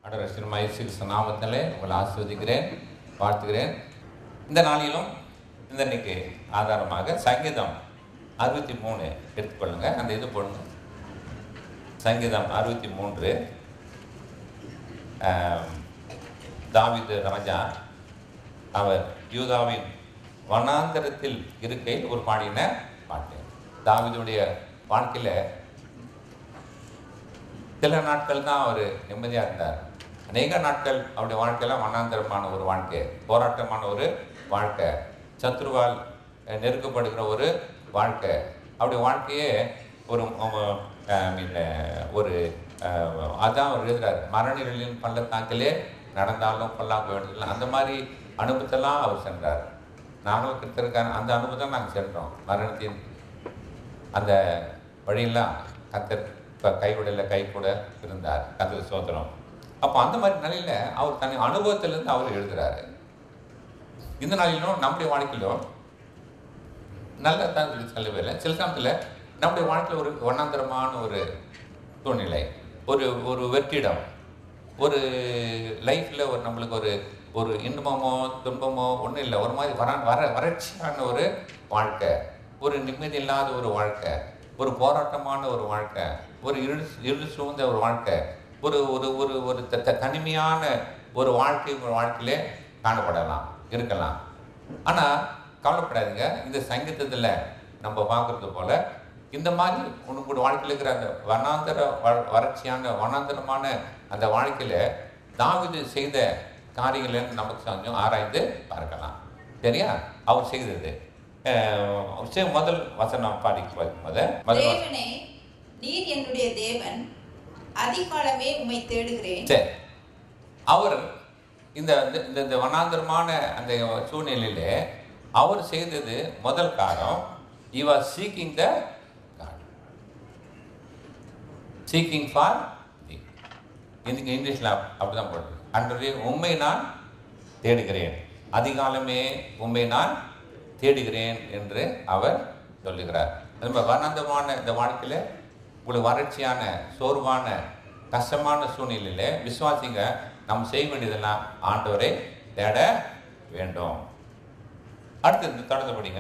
ஆண்டவர் ஸ்ரீ நாமத்திலே உங்களை ஆசிர்வதிக்கிறேன் வாழ்த்துகிறேன் இந்த நாளிலும் இந்த இன்னைக்கு ஆதாரமாக சங்கீதம் அறுபத்தி மூணு எடுத்துக்கொள்ளுங்க அந்த இது போடுங்க சங்கீதம் அறுபத்தி மூன்று ஆம், தாவீது ராஜா அவர் யூதாவின் வனாந்தரத்தில் இருக்கையில் ஒரு பாடின பாட்டு தாவீதுடைய வாழ்க்கையில் சில நாட்கள் தான் அவர் நிம்மதியாக இருந்தார் அநேக நாட்கள் அவருடைய வாழ்க்கையெல்லாம் வண்ணாந்தரமான ஒரு வாழ்க்கை போராட்டமான ஒரு வாழ்க்கை சத்ருவால் அஹ், நெருக்கப்படுகிற ஒரு வாழ்க்கை அவருடைய வாழ்க்கையே ஒரு ஐ மீன் ஒரு அஹ், அதான் அவர் எழுதுறாரு மரணிகளின் பள்ளத்தாக்கிலே நடந்தாலும் பல்லாக்கு வேண்டியதில்லை அந்த மாதிரி அனுபவத்தெல்லாம் அவர் சென்றார் நாங்களும் கிறிஸ்தருக்கான அந்த அனுபவத்தை நாங்கள் சென்றோம் மரணத்தின் அந்த வழியெல்லாம் கத்தர் இப்போ கைவிடல கை கூட இருந்தார் கத்தர் சோதனம் அப்போ அந்த மாதிரி நிலையில அவர் தன் அனுபவத்திலிருந்து அவர் எழுதுறாரு இந்த நாளிலும் நம்முடைய வாழ்க்கையிலும் நல்ல தான் சொல்லவே இல்லை சில சமயத்தில் நம்முடைய வாழ்க்கையில் ஒரு வண்ணாந்தரமான ஒரு சூழ்நிலை ஒரு ஒரு வெற்றிடம் ஒரு லைஃப்பில் ஒரு நம்மளுக்கு ஒரு ஒரு இன்பமோ துன்பமோ ஒன்றும் இல்லை ஒரு மாதிரி வர வர வறட்சியான ஒரு வாழ்க்கை ஒரு நிம்மதி இல்லாத ஒரு வாழ்க்கை ஒரு போராட்டமான ஒரு வாழ்க்கை ஒரு இருள் இருள் சூழ்ந்த ஒரு வாழ்க்கை ஒரு ஒரு ஒரு ஒரு த- த- தனிமையான ஒரு வாழ்க்கை ஒரு வாழ்க்கையிலே காணப்படலாம் இருக்கலாம் ஆனால் கவலைப்படாதீங்க இந்த சங்கீதத்தில் நம்ம பார்க்குறது போல இந்த மாதிரி உங்களோட வாழ்க்கையில் இருக்கிற அந்த வனாந்தர வ- வறட்சியான வனாந்தரமான அந்த வாழ்க்கையில் தாவீது செய்த காரியங்களை நமக்கு கொஞ்சம் ஆராய்ந்து பார்க்கலாம் சரியா அவர் செய்தது அஹ் சரி, முதல் வசனம் பாடி முதல் முதல் வசனம். தேவனே நீர் என்னுடைய தேவன் அதிகாலமே உம்மை தேடுகிறேன் சரி அவர் இந்த இந்த- இந்த இந்த வனாந்தரமான அந்த சூழ்நிலையிலே அவர் செய்தது முதல் காரம் he was seeking the God seeking for இதுக்கு இங்கிலீஷில் அப்படிதான் போடுது அன்றைய உண்மை நான் தேடுகிறேன் அதிகாலமே உண்மை நான் தேடுகிறேன் என்று அவர் சொல்லுகிறார் நம்ம வனந்தமான இந்த வாழ்க்கையில் உங்களுக்கு வறட்சியான சோர்வான கஷ்டமான சூழ்நிலையில விசுவாசிங்க நாம் செய்ய வேண்டியதெல்லாம் ஆண்டவரை தேட வேண்டும் அடுத்து தொடர்ந்து படிங்க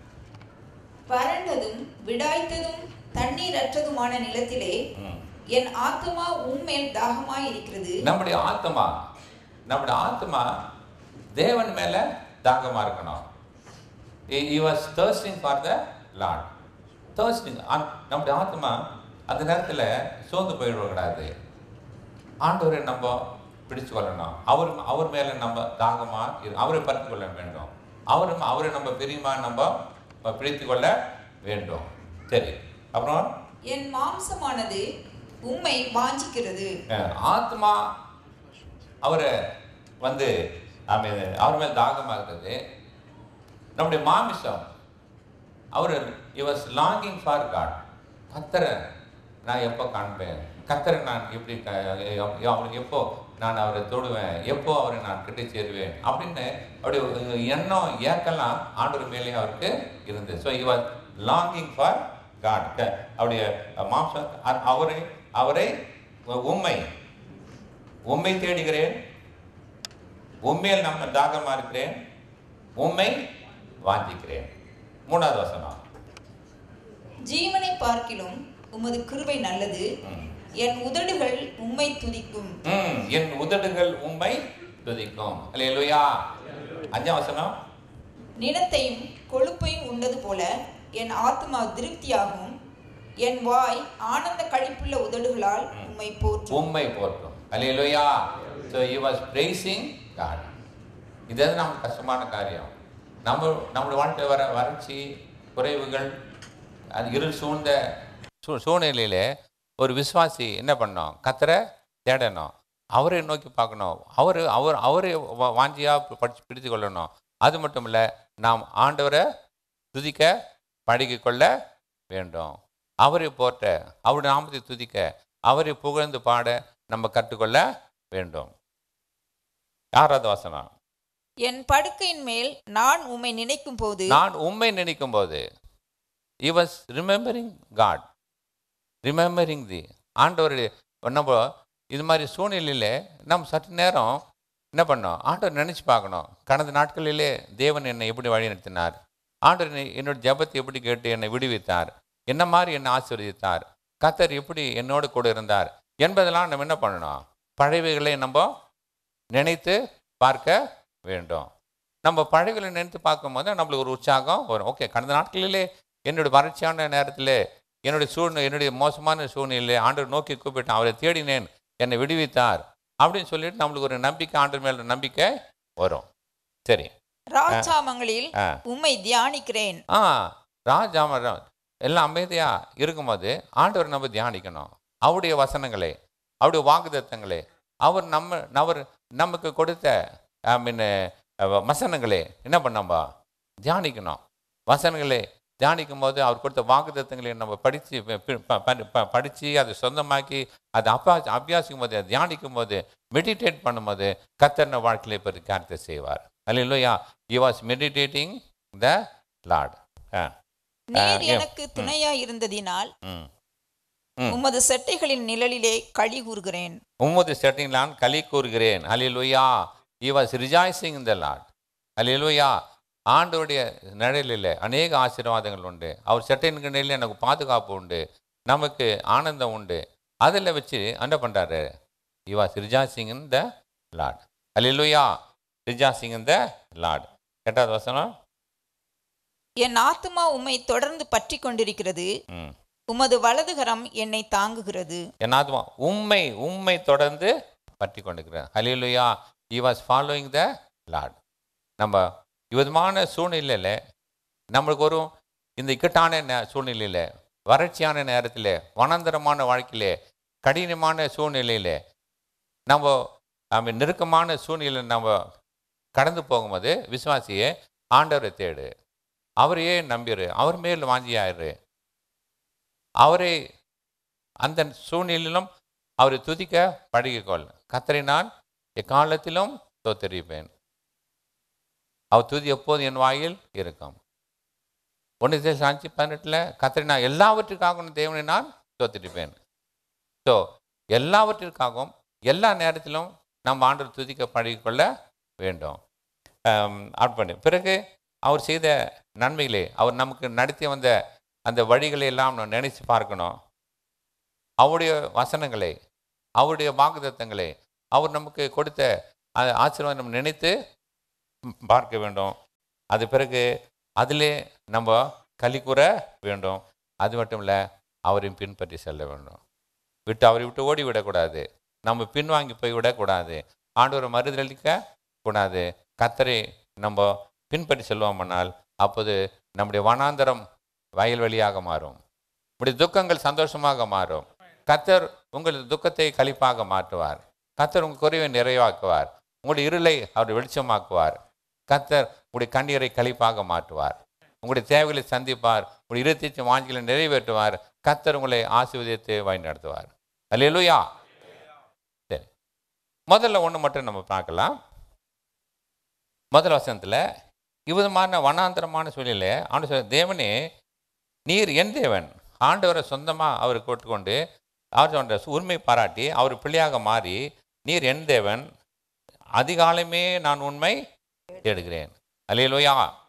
வறண்டதும் விடாய்த்ததும் தண்ணீரற்றதுமான நிலத்திலே ம். என் ஆத்துமா உம்மேல் தாகமாய் இருக்கிறது நம்முடைய ஆத்மா நம்முடைய ஆத்மா தேவன் மேல தாகமா இருக்கணும் he was thirsting for the lord thirsting ஆ- நம்முடைய ஆத்மா அந்த நேரத்துல சோர்ந்து போயிடக்கூடாது ஆண்டவரை நம்ம பிடிச்சு கொள்ளணும் அவர் அவர் மேல நம்ம தாகமா இரு- அவரை பறித்து கொள்ள வேண்டும் அவர் அவரை நம்ம பிரியமா நம்ம பிடித்து கொள்ள வேண்டும் சரி அப்புறம் என் மாம்சமானது உம்மை வாஞ்சிக்கிறது அஹ் ஆத்மா அவரை வந்து ஆமே அவர் மேல் தாகமாக இருக்குது நம்முடைய மாமிசம் அவர் வாஸ் லாங்கிங் ஃபார் காட் கத்தரை நான் எப்போ காண்பேன் கத்தரை நான் எப்படி க- அவருக்கு எப்போ நான் அவரை தொடுவேன் எப்போ அவரை நான் கிட்ட சேருவேன் அப்படின்னு அவருடைய எண்ணம் ஏக்கெல்லாம் ஆண்டவர் மேலே அவருக்கு இருந்தது so he was longing for God அவருடைய மாம்சம் அ- அவரை அவரை உண்மை உண்மை தேடுகிறேன் உண்மையில் நம்ம தாகமா இருக்கிறேன் உண்மை வாஞ்சிக்கிறேன் மூணாவது வசனம் ஜீவனை பார்க்கிலும் உமது கிருபை நல்லது ம். என் உதடுகள் உம்மை துதிக்கும் ம், என் உதடுகள் உண்மை துதிக்கும் அல்லேலூயா அஞ்சாம் வசனம் நிலத்தையும் கொழுப்பையும் உண்டது போல என் ஆத்மா திருப்தியாகும் என் வாய் ஆனந்த கழிப்புள்ள உதடுகளால் உம்மை போற்றும் உண்மை போற்றும் அல்லேலூயா so he was praising God இது நமக்கு கஷ்டமான காரியம் நம்ம நம்முடைய வாழ்க்கையில் வர வறட்சி குறைவுகள் அது இருள் சூழ்ந்த சூ சூழ்நிலையில ஒரு விசுவாசி என்ன பண்ணணும் கத்தரை தேடணும் அவரை நோக்கி பார்க்கணும் அவர் அவர் அவரை வா- வாஞ்சியா படிச்சு பிடித்து கொள்ளணும் அது மட்டும் இல்லை நாம் ஆண்டவரை துதிக்க பழகிக் கொள்ள வேண்டும் அவரை போற்ற அவருடைய நாமத்தை துதிக்க அவரை புகழ்ந்து பாட நம்ம கற்றுக்கொள்ள வேண்டும் ஆறாவது வசனம் என் படுக்கையின் மேல் நான் உம்மை நினைக்கும் போது நான் உண்மை நினைக்கும் போது he was remembering God remembering தி ஆண்டவருடைய நம்ம இது மாதிரி சூழ்நிலையில் நம்ம சற்று நேரம் என்ன பண்ணோம் ஆண்டவர் நினச்சி பார்க்கணும் கடந்த நாட்களிலே தேவன் என்னை எப்படி வழிநடத்தினார் ஆண்டவர் என்னை என்னோட ஜெபத்தை எப்படி கேட்டு என்னை விடுவித்தார் என்ன மாதிரி என்னை ஆசீர்வதித்தார் கத்தர் எப்படி என்னோடு கூட இருந்தார் என்பதெல்லாம் நம்ம என்ன பண்ணணும் பழையவைகளை நம்ம நினைத்து பார்க்க வேண்டும் நம்ம பழையவைகளை நினைத்து பார்க்கும்போது நம்மளுக்கு ஒரு உற்சாகம் வரும் ஓகே கடந்த நாட்களிலே என்னுடைய வறட்சியான நேரத்தில் என்னுடைய சூழ்நிலை என்னுடைய மோசமான சூழ்நிலையில் ஆண்டவர் நோக்கி கூப்பிட்டேன் அவரை தேடினேன் என்னை விடுவித்தார் அப்படின்னு சொல்லிட்டு நம்மளுக்கு ஒரு நம்பிக்கை ஆண்டவர் மேல நம்பிக்கை வரும் சரி ராஜாமங்களில் ஆ உம்மை தியானிக்கிறேன் ஆ ராஜாமரம் எல்லாம் அமைதியாக இருக்கும்போது ஆண்டவர் நம்ம தியானிக்கணும் அவருடைய வசனங்களை அவருடைய வாக்குதத்தங்களை அவர் நம்ம அவர் நமக்கு கொடுத்த ஐ மீன் வசனங்களை என்ன பண்ணோம்பா தியானிக்கணும் வசனங்களை தியானிக்கும் போது அவர் கொடுத்த வாக்குதத்தங்களை நம்ம படித்து படித்து அதை சொந்தமாக்கி அதை அப்பா அபியாசிக்கும் போது அதை தியானிக்கும் போது மெடிடேட் பண்ணும்போது கத்தர்ன வாழ்க்கையில் இப்போ காரியத்தை செய்வார் அல்லையா he was meditating the lord ஆ நீர் ஏ- எனக்கு துணையாய் இருந்ததினால் ம் ம். உமது செட்டைகளின் நிழலிலே களி கூறுகிறேன் உமது செட்டிங் நான் களி கூறுகிறேன் அலிலுயா he was rejoicing in the lord அலிலுயா ஆண்டவருடைய நிழலில் அநேக ஆசீர்வாதங்கள் உண்டு அவர் செட்டின் நிலையில் எனக்கு பாதுகாப்பு உண்டு நமக்கு ஆனந்தம் உண்டு அதில் வச்சு என்ன பண்ணுறாரு he was rejoicing in the lord அலிலுயா rejoicing in the லார்ட் எட்டாவது வசனம் என் ஆத்துமா உம்மை தொடர்ந்து பற்றி கொண்டிருக்கிறது ம் உமது வலதுகரம் என்னை தாங்குகிறது என் ஆத்மா உண்மை உண்மை தொடர்ந்து பற்றி கொண்டிருக்கிறேன் ஹலிலுயா he was following the lord நம்ம விதமான சூழ்நிலையில் நம்மளுக்கு ஒரு இந்த இக்கட்டான நே- சூழ்நிலையில் வறட்சியான நேரத்தில் வனாந்தரமான வாழ்க்கையிலே கடினமான சூழ்நிலையில் நம்ம ஐ மீன் நெருக்கமான சூழ்நிலையில் நம்ம கடந்து போகும்போது விசுவாசியே ஆண்டவரை தேடு அவரையே நம்பிரு அவர் மேல் வாஞ்சியாயிரு அவரை அந்த சூழ்நிலையிலும் அவரை துதிக்க பழகிக்கொள் கத்தரை நான் எக்காலத்திலும் தோத்தரிப்பேன் அவர் துதி எப்போது என் வாயில் இருக்கும் ஒன்று தேசம் அஞ்சு பதினெட்டில் கத்தரை நான் எல்லாவற்றுக்காகவும் தேவனை நான் தோத்திருப்பேன் ஸோ எல்லாவற்றிற்காகவும் எல்லா நேரத்திலும் நம்ம ஆண்டவர் துதிக்க பழகிக்கொள்ள வேண்டும் ஆட் பண்ணி பிறகு அவர் செய்த நன்மைகளே அவர் நமக்கு நடத்தி வந்த அந்த வழிகளை எல்லாம் நம்ம நினைச்சு பார்க்கணும் அவருடைய வசனங்களை அவருடைய வாக்குத்தத்தங்களை அவர் நமக்கு கொடுத்த அந்த ஆசீர்வாதம் நம்ம நினைத்து ம், பார்க்க வேண்டும் அது பிறகு அதிலே நம்ம களி கூற வேண்டும் அது மட்டும் இல்லை அவரையும் பின்பற்றி செல்ல வேண்டும் விட்டு அவரை விட்டு ஓடி விடக்கூடாது நம்ம பின்வாங்கி போய் விடக்கூடாது ஆண்டவரை மறுதளிக்க கூடாது கத்தரை நம்ம பின்பற்றி செல்வோமானால் அப்போது நம்முடைய வனாந்தரம் வயல்வெளியாக மாறும் உங்களுடைய துக்கங்கள் சந்தோஷமாக மாறும் கத்தர் உங்கள் துக்கத்தை களிப்பாக மாற்றுவார் கத்தர் உங்கள் குறைவை நிறைவாக்குவார் உங்களுடைய இருளை அவர் வெளிச்சமாக்குவார் கத்தர் உங்களுடைய கண்ணீரை களிப்பாக மாற்றுவார் உங்களுடைய தேவைகளை சந்திப்பார் உங்களுடைய இருபத்தி வாஞ்சிகளை நிறைவேற்றுவார் கத்தர் உங்களை ஆசீர்வதித்து வழி நடத்துவார் அல்லேலூயா சரி முதல்ல ஒன்று மட்டும் நம்ம பார்க்கலாம் முதல் வசனத்தில் இவ்விதமான வனாந்தரமான சூழ்நிலை ஆண்டு சொல்ல தேவனே நீர் என் தேவன் ஆண்டவரை சொந்தமாக அவர் கொண்டு அவர் சொன்ன உரிமை பாராட்டி அவர் பிள்ளையாக மாறி நீர் என் தேவன் அதிகாலமே நான் உண்மை தேடுகிறேன் அல்லேலூயா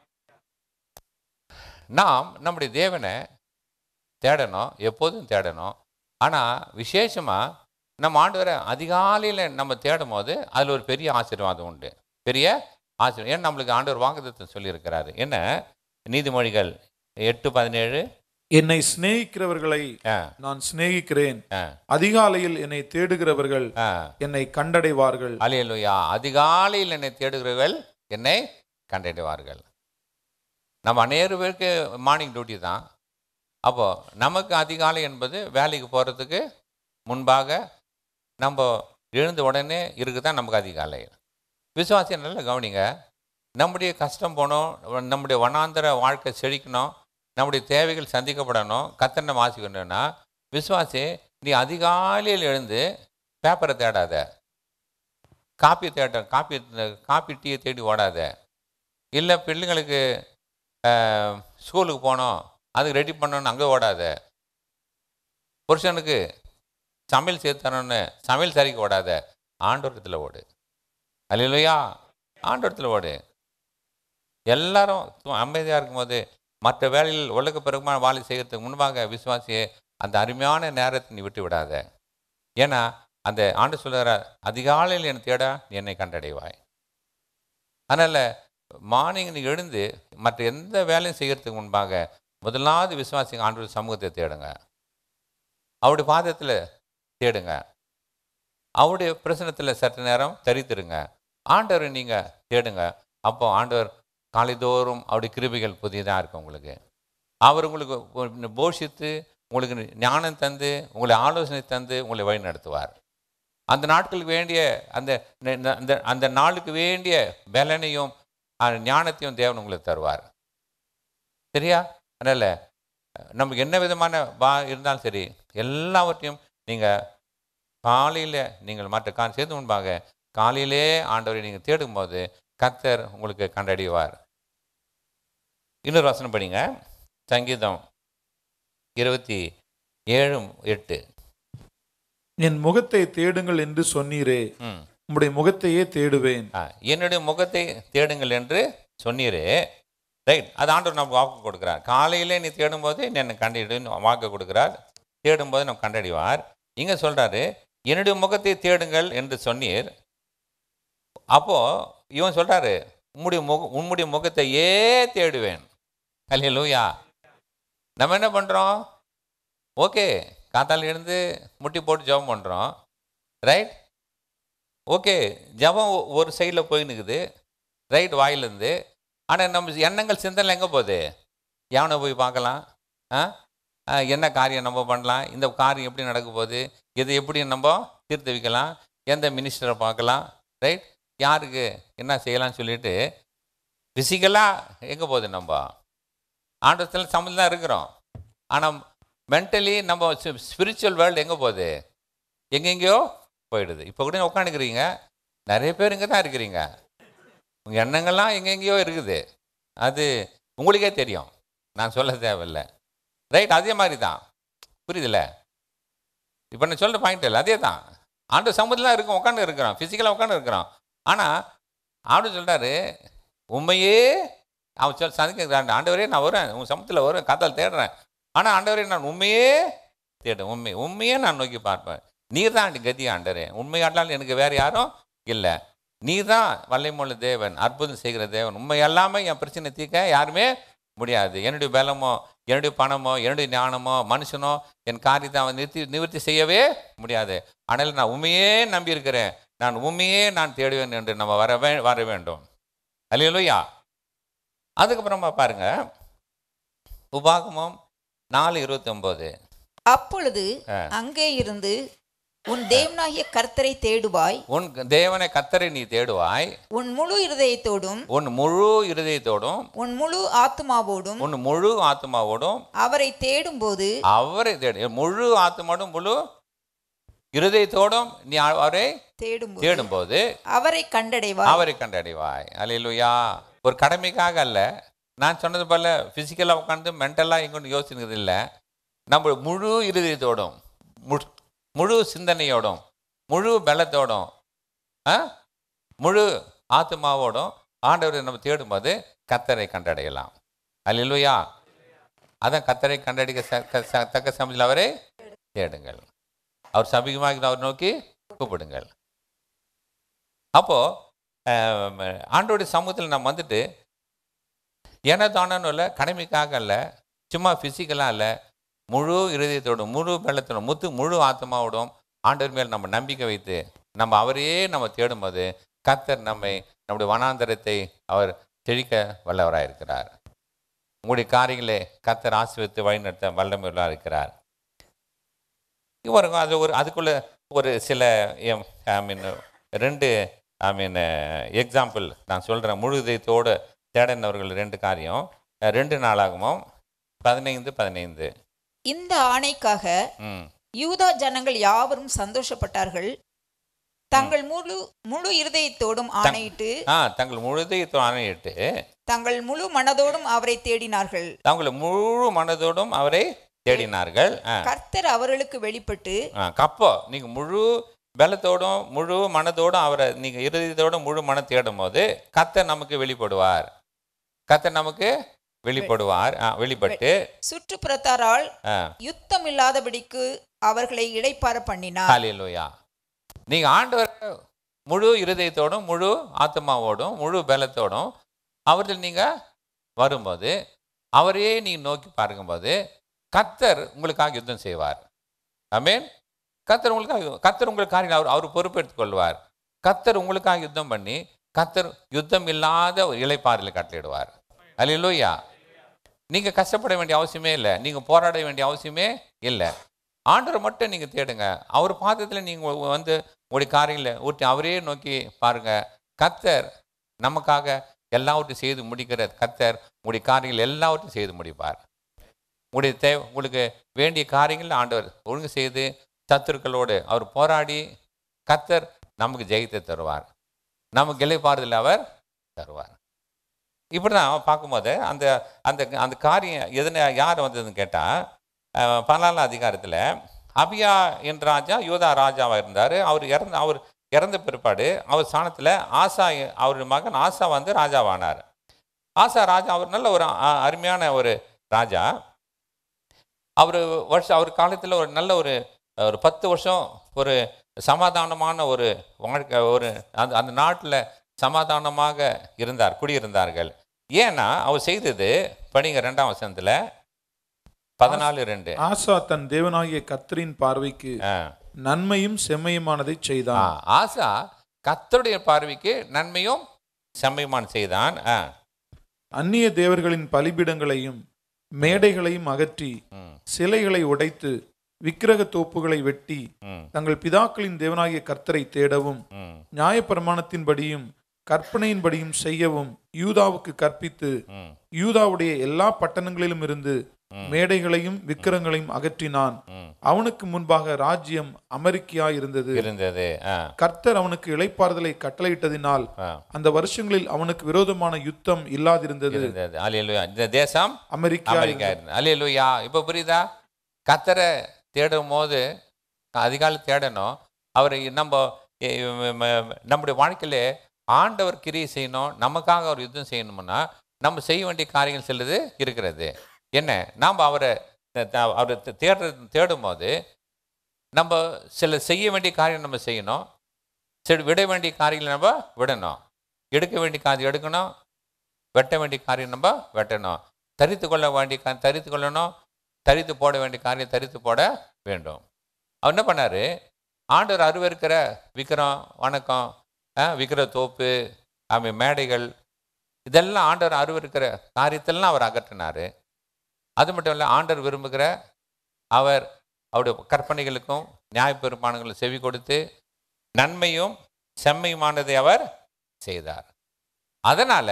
நாம் நம்முடைய தேவனை தேடணும் எப்போதும் தேடணும் ஆனால் விசேஷமாக நம்ம ஆண்டவரை அதிகாலையில் நம்ம தேடும் போது அதில் ஒரு பெரிய ஆசீர்வாதம் உண்டு பெரிய ஆசீர்வாதம் ஏன்னா நம்மளுக்கு ஆண்டவர் வாக்குத்தத்தை சொல்லியிருக்கிறாரு என்ன நீதிமொழிகள் எட்டு பதினேழு என்னை சிநேகிக்கிறவர்களை ஆ நான் சிநேகிக்கிறேன் ஆ அதிகாலையில் என்னை தேடுகிறவர்கள் ஆ என்னை கண்டடைவார்கள் அலையலுயா அதிகாலையில் என்னை தேடுகிறவர்கள் என்னை கண்டிடுவார்கள் நம்ம அநேக பேருக்கு மார்னிங் டியூட்டி தான் அப்போது நமக்கு அதிகாலை என்பது வேலைக்கு போகிறதுக்கு முன்பாக நம்ம எழுந்த உடனே இருக்குது தான் நமக்கு அதிகாலை விசுவாசியம் நல்லா கவனிங்க நம்முடைய கஷ்டம் போகணும் நம்முடைய வனாந்தர வாழ்க்கை செழிக்கணும் நம்முடைய தேவைகள் சந்திக்கப்படணும் கத்தனை வாசிக்கணும்னா விசுவாசி நீ அதிகாலையில் எழுந்து பேப்பரை தேடாத காப்பி தேட காப்பி காப்பி டீயை தேடி ஓடாத இல்லை பிள்ளைங்களுக்கு அஹ், ஸ்கூலுக்கு போகணும் அதுக்கு ரெடி பண்ணணும்னு அங்கே ஓடாத புருஷனுக்கு சமையல் செய்து தரணும்னு சமையல் சரிக்கு ஓடாத ஆண்டோரத்தில் ஓடு அல்லையா ஆண்டோரத்தில் ஓடு எல்லாரும் சு- அமைதியா இருக்கும்போது மற்ற வேலையில் உலக பிறகுமான வாழை செய்யறதுக்கு முன்பாக விசுவாசியே அந்த அருமையான நேரத்தை நீ விட்டு விடாத ஏன்னா அந்த ஆண்டு சொல்லுற அதிகாலையில் என்னை தேட நீ என்னை கண்டடைவாய் அதனால் மார்னிங் நீ எழுந்து மற்ற எந்த வேலையும் செய்யறதுக்கு முன்பாக முதலாவது விசுவாசிங்க ஆண்டு சமூகத்தை தேடுங்க அவருடைய பாதத்தில் தேடுங்க அவருடைய பிரசனத்தில் சற்று நேரம் தரித்திருங்க ஆண்டவரை நீங்கள் தேடுங்க அப்போ ஆண்டவர் காலைதோறும் அவருடைய கிருபிகள் புதியதாக இருக்கும் உங்களுக்கு அவர் உங்களுக்கு ஒரு போஷித்து உங்களுக்கு ஞானம் தந்து உங்களை ஆலோசனை தந்து உங்களை வழி நடத்துவார் அந்த நாட்களுக்கு வேண்டிய அந்த ந- அந்த அந்த நாளுக்கு வேண்டிய பலனையும் அஹ், ஞானத்தையும் தேவன் உங்களுக்கு தருவார் சரியா அதனால் நமக்கு என்ன விதமான வா இருந்தாலும் சரி எல்லாவற்றையும் நீங்கள் காலையில் நீங்கள் மற்ற கால் சேர்த்து முன்பாக காலையிலே ஆண்டவரை நீங்கள் தேடும்போது கர்த்தர் உங்களுக்கு கண்டறிவார் இன்னொரு வசனம் படிங்க சங்கீதம் இருபத்தி ஏழு எட்டு என் முகத்தை தேடுங்கள் என்று சொன்னீரே ம் உம்முடைய முகத்தையே தேடுவேன் ஆ, என்னுடைய முகத்தை தேடுங்கள் என்று சொன்னீரே ரைட் அது ஆண்டவர் நம்ம வாக்கு கொடுக்குறார் காலையிலே நீ தேடும்போது நீ என்னை கண்டிடுன்னு வாக்கு கொடுக்குறார் தேடும்போது நம்ம கண்டறிவார் இங்கே சொல்கிறாரு என்னுடைய முகத்தை தேடுங்கள் என்று சொன்னீர் அப்போது இவன் சொல்கிறாரு உம்முடைய முக உம்முடைய முகத்தையே தேடுவேன் அல்ல லூயா நம்ம என்ன பண்ணுறோம் ஓகே காத்தால எழுந்து முட்டி போட்டு ஜெபம் பண்ணுறோம் ரைட் ஓகே ஜபம் ஒ- ஒரு சைடில் போய் நிற்குது ரைட் வாயிலேருந்து ஆனால் நம்ம எண்ணங்கள் சிந்தனை எங்கே போகுது எவனை போய் பார்க்கலாம் ஆ ஆ, என்ன காரியம் நம்ம பண்ணலாம் இந்த காரியம் எப்படி நடக்க போகுது இதை எப்படி நம்ம தீர்த்து வைக்கலாம் எந்த மினிஸ்டரை பார்க்கலாம் ரைட் யாருக்கு என்ன செய்யலாம்னு சொல்லிட்டு ஃபிசிக்கலாக எங்கே போகுது நம்ம ஆண்டத்தில் சம்மந்தம் தான் இருக்கிறோம் ஆனால் மென்டலி நம்ம ஸ்பிரிச்சுவல் வேர்ல்டு எங்கே போகுது எங்கெங்கேயோ போயிடுது இப்போ கூட உட்காந்துக்கிறீங்க நிறைய பேர் இங்கே தான் இருக்கிறீங்க உங்கள் எண்ணங்கள்லாம் எங்கெங்கேயோ இருக்குது அது உங்களுக்கே தெரியும் நான் சொல்ல தேவையில்லை ரைட் அதே மாதிரி தான் புரியுதுல்ல இப்போ நான் சொல்கிற பாயிண்ட் இல்லை அதே தான் ஆண்டு சமூகத்தில் தான் இருக்கும் உட்காந்து இருக்கிறோம் ஃபிசிக்கலாக உட்காந்து இருக்கிறோம் ஆனால் ஆண்டு சொல்கிறாரு உண்மையே அவன் சொல் சந்திக்கிறான் ஆண்டவரே நான் வரேன் உன் சமூகத்தில் வரேன் காத்தால் தேடுறேன் ஆனால் ஆண்டவரே நான் உண்மையே தேடும் உண்மை உண்மையே நான் நோக்கி பார்ப்பேன் நீர் தான் கதி ஆண்டரே உண்மையாட்டால் எனக்கு வேறு யாரும் இல்லை நீர் தான் வல்லைமுள்ள தேவன் அற்புதம் செய்கிற தேவன் உண்மை எல்லாமே என் பிரச்சனை தீர்க்க யாருமே முடியாது என்னுடைய பலமோ என்னுடைய பணமோ என்னுடைய ஞானமோ மனுஷனோ என் காரியத்தை அவன் நிறுத்தி நிவர்த்தி செய்யவே முடியாது ஆனால் நான் உண்மையே நம்பியிருக்கிறேன் நான் உண்மையே நான் தேடுவேன் என்று நம்ம வர வே வர வேண்டும் அல்லையா அதுக்கப்புறமா பாருங்க உபாகமம் நாலு இருபத்தொம்போது அப்பொழுது ஆ. அங்கே இருந்து உன் தேவனாகிய கர்த்தரை தேடுவாய் உன் தேவனை கத்தரை நீ தேடுவாய் உன் முழு இருதயத்தோடும் உன் முழு இருதயத்தோடும் உன் முழு ஆத்துமாவோடும் உன் முழு ஆத்மாவோடும் அவரை தேடும்போது அவரை தேடு முழு ஆத்மாவோடும் முழு இருதயத்தோடும் நீ அவரை தேடும்போது தேடும்போது அவரை கண்டடைவாய் அவரை கண்டடைவாய் அல்லையா ஒரு கடமைக்காக அல்ல நான் சொன்னது போல ஃபிசிக்கலாக உட்காந்து மென்டலாக எங்கொண்டு யோசிக்கிறது இல்லை நம்ம முழு இருதயத்தோடும் முழு- முழு சிந்தனையோடும் முழு பலத்தோடும் ஆ? முழு ஆத்மாவோடும் ஆண்டவரை நம்ம தேடும்போது கத்தரை கண்டடையலாம் அல்லையா அதான் கத்தரை கண்டடிக்க ச- க- ச- தக்க சமயத்தில் அவரை தேடுங்கள் அவர் சமீபமாக அவர் நோக்கி கூப்பிடுங்கள் அப்போ ஆம், ஆண்டோடைய சமூகத்தில் நம்ம வந்துட்டு ஏன்னா தானன்னு இல்லை கடமைக்காக இல்லை சும்மா ஃபிசிக்கலாக இல்லை முழு இருதயத்தோடும் முழு பலத்தோடும் முத்து முழு ஆத்மாவோடும் ஆண்டவர் மேல் நம்ம நம்பிக்கை வைத்து நம்ம அவரையே நம்ம தேடும்போது கர்த்தர் நம்மை நம்முடைய வனாந்தரத்தை அவர் செழிக்க வல்லவராக இருக்கிறார் உங்களுடைய காரியங்களே கர்த்தர் ஆசீர்வதித்து வழிநடத்த வல்லமையுள்ளா இருக்கிறார் இவருங்க அது ஒரு அதுக்குள்ள ஒரு சில ஐ மீன் ரெண்டு ஐ மீன் எக்ஸாம்பிள் நான் சொல்கிறேன் முழு இதயத்தோடு தேடனவர்கள் ரெண்டு காரியம் அஹ், ரெண்டு நாளாகவும் பதினைந்து பதினைந்து இந்த ஆணைக்காக ம் யூதா ஜனங்கள் யாவரும் சந்தோஷப்பட்டார்கள் தங்கள் முழு முழு இருதயத்தோடும் ஆணையிட்டு ஆ தங்கள் முழு இதயத்தோடு ஆணையிட்டு தங்கள் முழு மனதோடும் அவரை தேடினார்கள் தங்களை முழு மனதோடும் அவரை தேடினார்கள் ஆ. கர்த்தர் அவர்களுக்கு வெளிப்பட்டு ஆ, கப்போ நீங்க முழு பலத்தோடும் முழு மனதோடும் அவரை நீங்க இருதயத்தோடும் முழு மனம் தேடும் போது கத்தர் நமக்கு வெளிப்படுவார் கத்தர் நமக்கு வெளிப்படுவார் ஆ, வெளிப்பட்டு சுற்றுப்புறத்தாரால் ஆ, யுத்தம் இல்லாதபடிக்கு அவர்களை இளைப்பார பண்ணினார் ஹalleluya நீங்க ஆண்டவர் முழு இருதயத்தோடும் முழு ஆத்மாவோடும் முழு பலத்தோடும் அவர்கள் நீங்க வரும்போது அவரையே நீங்க நோக்கி பார்க்கும்போது கத்தர் உங்களுக்காக யுத்தம் செய்வார் ஆமென் கத்தர் உங்களுக்காக கத்தர் உங்களுக்கு காரியம் அவர் அவர் பொறுப்பெடுத்துக் கொள்வார் கத்தர் உங்களுக்காக யுத்தம் பண்ணி கத்தர் யுத்தம் இல்லாத ஒரு இலைப்பாறையில் கட்டளிடுவார் அல்லையா நீங்க கஷ்டப்பட வேண்டிய அவசியமே இல்லை நீங்க போராட வேண்டிய அவசியமே இல்லை ஆண்டவரை மட்டும் நீங்க தேடுங்க அவர் பாதத்துல நீங்க உ- வந்து உங்களுடைய காரியங்களை ஊற்றி அவரே நோக்கி பாருங்க கத்தர் நமக்காக எல்லாவற்றையும் செய்து முடிக்கிற கத்தர் உங்களுடைய காரியங்கள் எல்லாவற்றையும் செய்து முடிப்பார் உங்களுடைய தேவை உங்களுக்கு வேண்டிய காரியங்கள் ஆண்டவர் ஒழுங்கு செய்து சத்துருக்களோடு அவர் போராடி கத்தர் நமக்கு ஜெயித்து தருவார் நமக்கு இலைப்பாறுதல் அவர் தருவார் இப்படி தான் பார்க்கும்போது அந்த அந்த அந்த காரியம் எதுன யார் வந்ததுன்னு கேட்டால் பதினாலாம் அதிகாரத்தில் அபியா என்ற ராஜா யூதா ராஜாவாக இருந்தார் அவர் இறந்த அவர் இறந்த பிற்பாடு அவர் ஸ்தானத்தில் ஆசா அவருடைய மகன் ஆசா வந்து ராஜாவானார் ஆசா ராஜா அவர் நல்ல ஒரு அ- அருமையான ஒரு ராஜா அவர் வருஷம் அவர் காலத்தில் ஒரு நல்ல ஒரு ஒரு பத்து வருஷம் ஒரு சமாதானமான ஒரு வாழ்க்கை ஒரு அந்த அந்த நாட்டில் சமாதானமாக இருந்தார் குடியிருந்தார்கள் ஏன்னா அவர் செய்தது படிங்க ரெண்டாம் வசனத்தில் பதினாலு ரெண்டு ஆசா தன் தேவனாகிய கர்த்தரின் பார்வைக்கு ஆ. நன்மையும் செம்மையுமானதை ஆ, செய்தான் ஆசா கர்த்தருடைய பார்வைக்கு நன்மையும் செம்மையுமான் செய்தான் ஆ, அந்நிய தேவர்களின் பலிபீடங்களையும் மேடைகளையும் அகற்றி ம், சிலைகளை உடைத்து விக்கிரக தோப்புகளை வெட்டி ம், தங்கள் பிதாக்களின் தேவனாகிய கர்த்தரை தேடவும் ம், நியாயப்பிரமாணத்தின்படியும் கற்பனையின்படியும் செய்யவும் யூதாவுக்கு கற்பித்து ம், யூதாவுடைய எல்லா பட்டணங்களிலும் இருந்து மேடைகளையும் விக்கிரங்களையும் அகற்றினான் ம். அவனுக்கு முன்பாக ராஜ்யம் அமெரிக்கா இருந்தது இருந்தது ஆ, கர்த்தர் அவனுக்கு இளைப்பாறுதலை கட்டளையிட்டதினால் ஆ, அந்த வருஷங்களில் அவனுக்கு விரோதமான யுத்தம் இல்லாதிருந்தது இருந்தது அல்லேலூயா இந்த தேசம் அமெரிக்கா அமெரிக்கா இருந்தது அல்லேலூயா இப்போ புரியுதா கத்தரை தேடும் போது அதிகாலை தேடணும் அவரை நம்ம எ, ம- நம்முடைய வாழ்க்கையில ஆண்டவர் கிரியை செய்யணும் நமக்காக அவர் யுத்தம் செய்யணும்னா நம்ம செய்ய வேண்டிய காரியங்கள் சிலது இருக்கிறது என்ன நாம் அவரை த- த- அவரை தே- தேடுற தேடும் போது நம்ம சில செய்ய வேண்டிய காரியம் நம்ம செய்யணும் சரி விட வேண்டிய காரியங்களை நம்ம விடணும் எடுக்க வேண்டிய காரியம் எடுக்கணும் வெட்ட வேண்டிய காரியம் நம்ம வெட்டணும் தரித்து கொள்ள வேண்டிய கா தரித்து கொள்ளணும் தரித்து போட வேண்டிய காரியம் தரித்து போட வேண்டும் அவர் என்ன பண்ணாரு ஆண்டவர் அருவருக்கிற விக்கிரம் வணக்கம் ஆ, விக்கிர தோப்பு ஆமை மேடைகள் இதெல்லாம் ஆண்டவர் அருவருக்கிற காரியத்தெல்லாம் அவர் அகற்றினார் அது மட்டும் இல்லை ஆண்டவர் விரும்புகிற அவர் அவருடைய கற்பனைகளுக்கும் நியாயப்பெருமானங்களும் செவி கொடுத்து நன்மையும் செம்மையுமானதை அவர் செய்தார் அதனால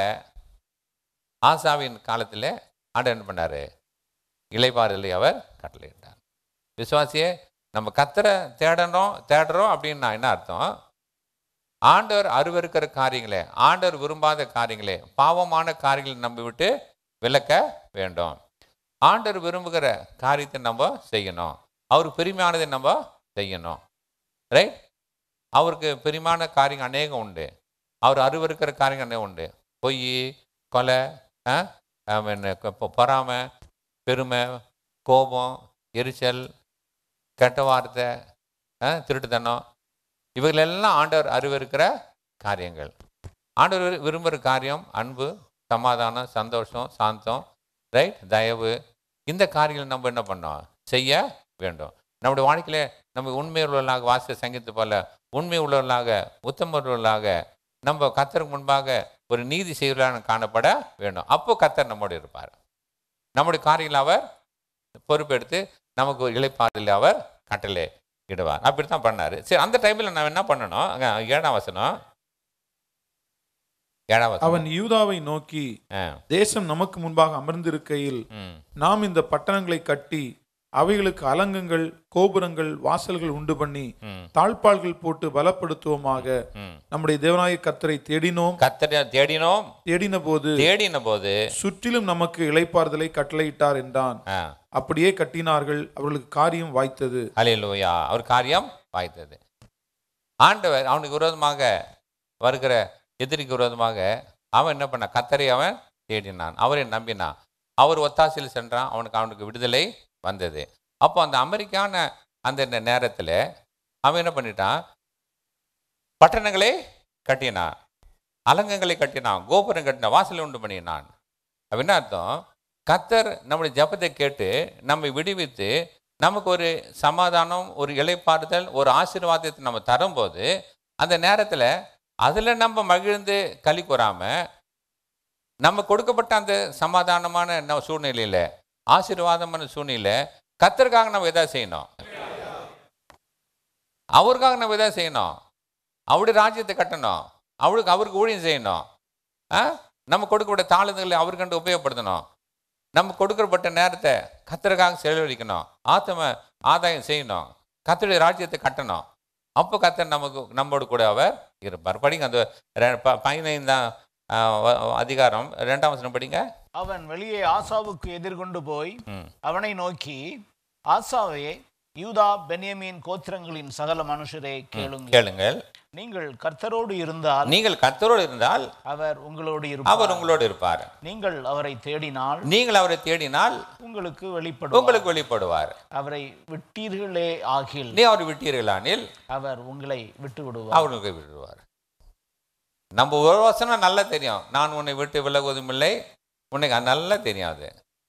ஆசாவின் காலத்தில் ஆண்டவர் என்ன பண்ணாரு இளைப்பாறுதலை அவர் கட்டளையிட்டார் விசுவாசியே நம்ம கத்தரை தேடணும் தேடுறோம் அப்படின்னா என்ன அர்த்தம் ஆண்டவர் அருவருக்கிற காரியங்களே ஆண்டவர் விரும்பாத காரியங்களே பாவமான காரியங்களை நம்ம விட்டு விலக்க வேண்டும் ஆண்டவர் விரும்புகிற காரியத்தை நம்ம செய்யணும் அவருக்கு பெருமையானதை நம்ம செய்யணும் ரைட் அவருக்கு பெருமையான காரியம் அநேகம் உண்டு அவர் அருவருக்கிற காரியம் அநேகம் உண்டு பொய் கொலை ஆ? I mean, பொ- பொறாமை பெருமை கோபம் எரிச்சல் கெட்ட வார்த்தை ஆ, திருட்டுத்தனம் இவைகளெல்லாம் ஆண்டவர் அருவருக்கிற காரியங்கள் ஆண்டவர் விரு- விரும்புகிற காரியம் அன்பு சமாதானம் சந்தோஷம் சாந்தம் ரைட் தயவு இந்த காரியங்களை நம்ம என்ன பண்ணோம் செய்ய வேண்டும் நம்முடைய வாழ்க்கையில நம்ம உண்மை உள்ளவர்களாக வாசித்த சங்கீதத்தை போல உண்மை உள்ளவர்களாக உத்தமர்களாக நம்ம கத்தருக்கு முன்பாக ஒரு நீதி செய்வர்களாக காணப்பட வேண்டும் அப்போ கத்தர் நம்மோடு இருப்பார் நம்முடைய காரியங்களை அவர் பொறுப்பெடுத்து நமக்கு ஒரு இளைப்பாறுதல் அவர் கட்டளை இடுவார் அப்படி தான் பண்ணார் சரி அந்த டைமில் நான் என்ன பண்ணணும் அங்க ஏழாம் வசனம் ஏழாம் வசனம் அவன் யூதாவை நோக்கி ஆ, தேசம் நமக்கு முன்பாக அமர்ந்திருக்கையில் ம், நாம் இந்த பட்டணங்களை கட்டி அவைகளுக்கு அலங்கங்கள் கோபுரங்கள் வாசல்கள் உண்டு பண்ணி ம், தாழ்பாள்கள் போட்டு பலப்படுத்துவோமாக ம். நம்முடைய தேவனாய கர்த்தரை தேடினோம் கத்தரை தேடினோம் தேடின போது தேடின போது சுற்றிலும் நமக்கு இளைப்பாறுதலை கட்டளையிட்டார் என்றான் ஆ, அப்படியே கட்டினார்கள் அவர்களுக்கு காரியம் வாய்த்தது அலையிலோயா அவர் காரியம் வாய்த்தது ஆண்டவர் அவனுக்கு விரோதமாக வருகிற எதிரிக்கு விரோதமாக அவன் என்ன பண்ணான் கத்தரை அவன் தேடினான் அவரை நம்பினான் அவர் ஒத்தாசையில் சென்றான் அவனுக்கு அவனுக்கு விடுதலை வந்தது அப்போ அந்த அமெரிக்கான அந்த நேரத்தில் அவன் என்ன பண்ணிட்டான் பட்டணங்களை கட்டினான் அலங்கங்களை கட்டினான் கோபுரம் கட்டினான் வாசலை உண்டு பண்ணினான் அப்படின்னா அர்த்தம் கத்தர் நம்முடைய ஜெபத்தை கேட்டு நம்மை விடுவித்து நமக்கு ஒரு சமாதானம் ஒரு இளைப்பாறுதல் ஒரு ஆசீர்வாதத்தை நம்ம தரும்போது அந்த நேரத்தில் அதில் நம்ம மகிழ்ந்து களி கூறாம நம்ம கொடுக்கப்பட்ட அந்த சமாதானமான ந- சூழ்நிலையில ஆசீர்வாதமான சூழ்நிலை கத்தருக்காக நம்ம எதாவது செய்யணும் அவருக்காக நம்ம எதாவது செய்யணும் அவருடைய ராஜ்யத்தை கட்டணும் அவருக்கு அவருக்கு ஊழியம் செய்யணும் ஆ நம்ம கொடுக்கப்பட்ட தாளுந்துகளை அவருக்கு கண்டு உபயோகப்படுத்தணும் நம்ம கொடுக்கப்பட்ட நேரத்தை கத்தருக்காக செலவழிக்கணும் ஆத்தம ஆதாயம் செய்யணும் கத்தருடைய ராஜ்யத்தை கட்டணும் அப்போ கத்தர் நமக்கு நம்மோடு கூட அவர் இருப்பார் படிங்க அந்த ரெ- ப- பதினைந்தாம் ஆ, வ- அதிகாரம் ரெண்டாம் வசனம் படிங்க அவன் வெளியே ஆசாவுக்கு எதிர்கொண்டு போய் ம் அவனை நோக்கி ஆசாவே யூதா பென்யமீன் கோத்திரங்களின் சகல மனுஷரே கேளுங்கள் கேளுங்கள் நீங்கள் கர்த்தரோடு இருந்தால் நீங்கள் கத்தரோடு இருந்தால் அவர் உங்களோடு அவர் இருப்பார் உங்களோடு இருப்பார் நீங்கள் அவரை தேடினால் நீங்கள் அவரை தேடினால் உங்களுக்கு வெளிப்படுவார் உங்களுக்கு வெளிப்படுவார் அவரை விட்டீர்களே ஆகில் நீ அவரை விட்டீர்களானில் அவர் உங்களை விட்டு விடுவார் அவருக்கு விடுவார் நம்ம ஒரு வசனம் நல்லா தெரியும் நான் உன்னை விட்டு விலகுவதும் இல்லை உனக்கு அது நல்லா தெரியும் அது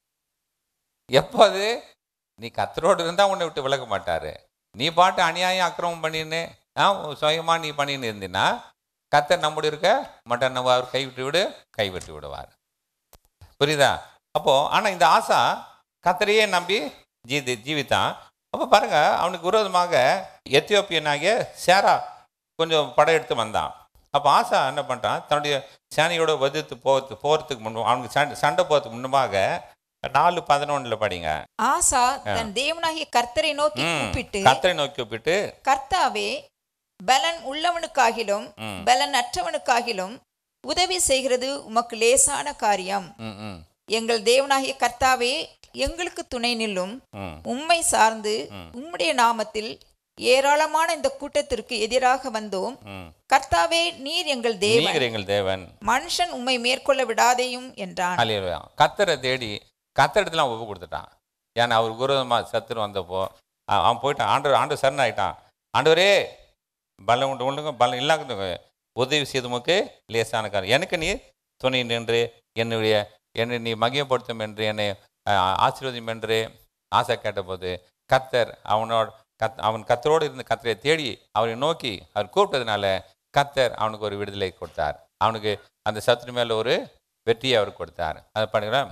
எப்போ அது நீ கத்தரோடு இருந்தால் உன்னை விட்டு விலக மாட்டாரு நீ பாட்டு அநியாயம் அக்கிரமம் பண்ணின்னு ஆ சுயமாக நீ பண்ணின்னு இருந்தீன்னா கத்தர் நம்முடைய இருக்க மாட்டார் நம்ம அவர் கைவிட்டு விடு கைவிட்டு விடுவார் புரியுதா அப்போது ஆனால் இந்த ஆசா கத்தரையே நம்பி ஜீதி ஜீவித்தான் அப்போ பாருங்க அவனுக்கு விரோதமாக எத்தியோப்பியனாகிய சேரா கொஞ்சம் படையெடுத்து வந்தான் அப்போ ஆசா என்ன பண்ணிட்டான் தன்னுடைய சேனையோட வதித்து போகிறது போகிறதுக்கு முன்பு அவனுக்கு சண்டை சண்டை போகிறதுக்கு முன்னமாக நாலு பதினொன்றில் படிங்க ஆசா தன் தேவனாகிய கர்த்தரை நோக்கி ம். கூப்பிட்டு கத்தரை நோக்கி கூப்பிட்டு கர்த்தாவே பலன் உள்ளவனுக்காகிலும் ம். பலன் அற்றவனுக்காகிலும் உதவி செய்கிறது உமக்கு லேசான காரியம் ம் ம் எங்கள் தேவனாகிய கர்த்தாவே எங்களுக்கு துணை நில்லும் ம் உம்மை சார்ந்து உம்முடைய நாமத்தில் ஏராளமான இந்த கூட்டத்திற்கு எதிராக வந்தோம் ம் கர்த்தாவே நீர் எங்கள் தேவன் நீர் எங்கள் தேவன் மனுஷன் உம்மை மேற்கொள்ள விடாதேயும் என்றான் அல்லையா கத்தரை தேடி கத்தரிடத்துல அவன் ஒப்பு கொடுத்துட்டான் ஏன்னா அவர் குருதமாக சத்துரு வந்தப்போ அ- அவன் போயிட்டான் ஆண்டு ஆண்டு சரண் ஆயிட்டான் ஆண்டவரே பலம் உண்டு உண்டுங்க பலம் இல்லாதவங்க உதவி செய்தமுக்கு லேசான காரியம் எனக்கு நீ துணை நின்று என்னுடைய என்னை நீ மகிமைப்படுத்தும் என்று என்னை அஹ், ஆசீர்வதியும் என்று ஆசை கேட்டபோது கத்தர் அவனோட கத் அவன் கத்தரோடு இருந்த கத்தரை தேடி அவரை நோக்கி அவர் கூப்பிட்டதுனால கத்தர் அவனுக்கு ஒரு விடுதலை கொடுத்தார் அவனுக்கு அந்த சத்துரு மேலே ஒரு வெற்றியை அவர் கொடுத்தார் அதை பண்ணுறேன்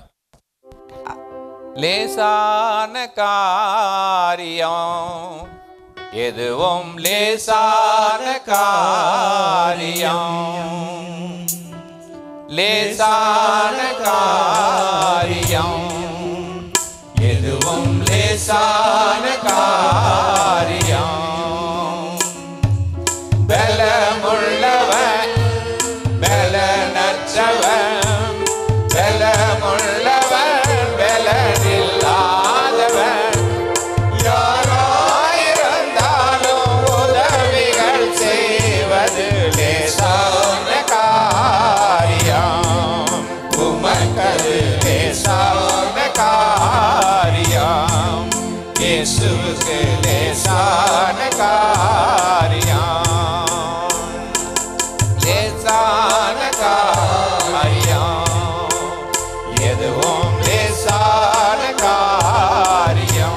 லேசான காரியம் எதுவும் லேசான காரியம் லேசான காரியம் எதுவும் லேசான காரியம் பலமுள்ளவன் பலனற்றவன் பலமுள்ளவன் பலனில்லாதவன் யாராயிருந்தாலும் உதவிகள் செய்வது லேசான காரியம் உமக்கது லேசான காரியம் இயேசுவுக்கு லேசான காரியம் லேசான காரியம் எதுவும் லேசான காரியம்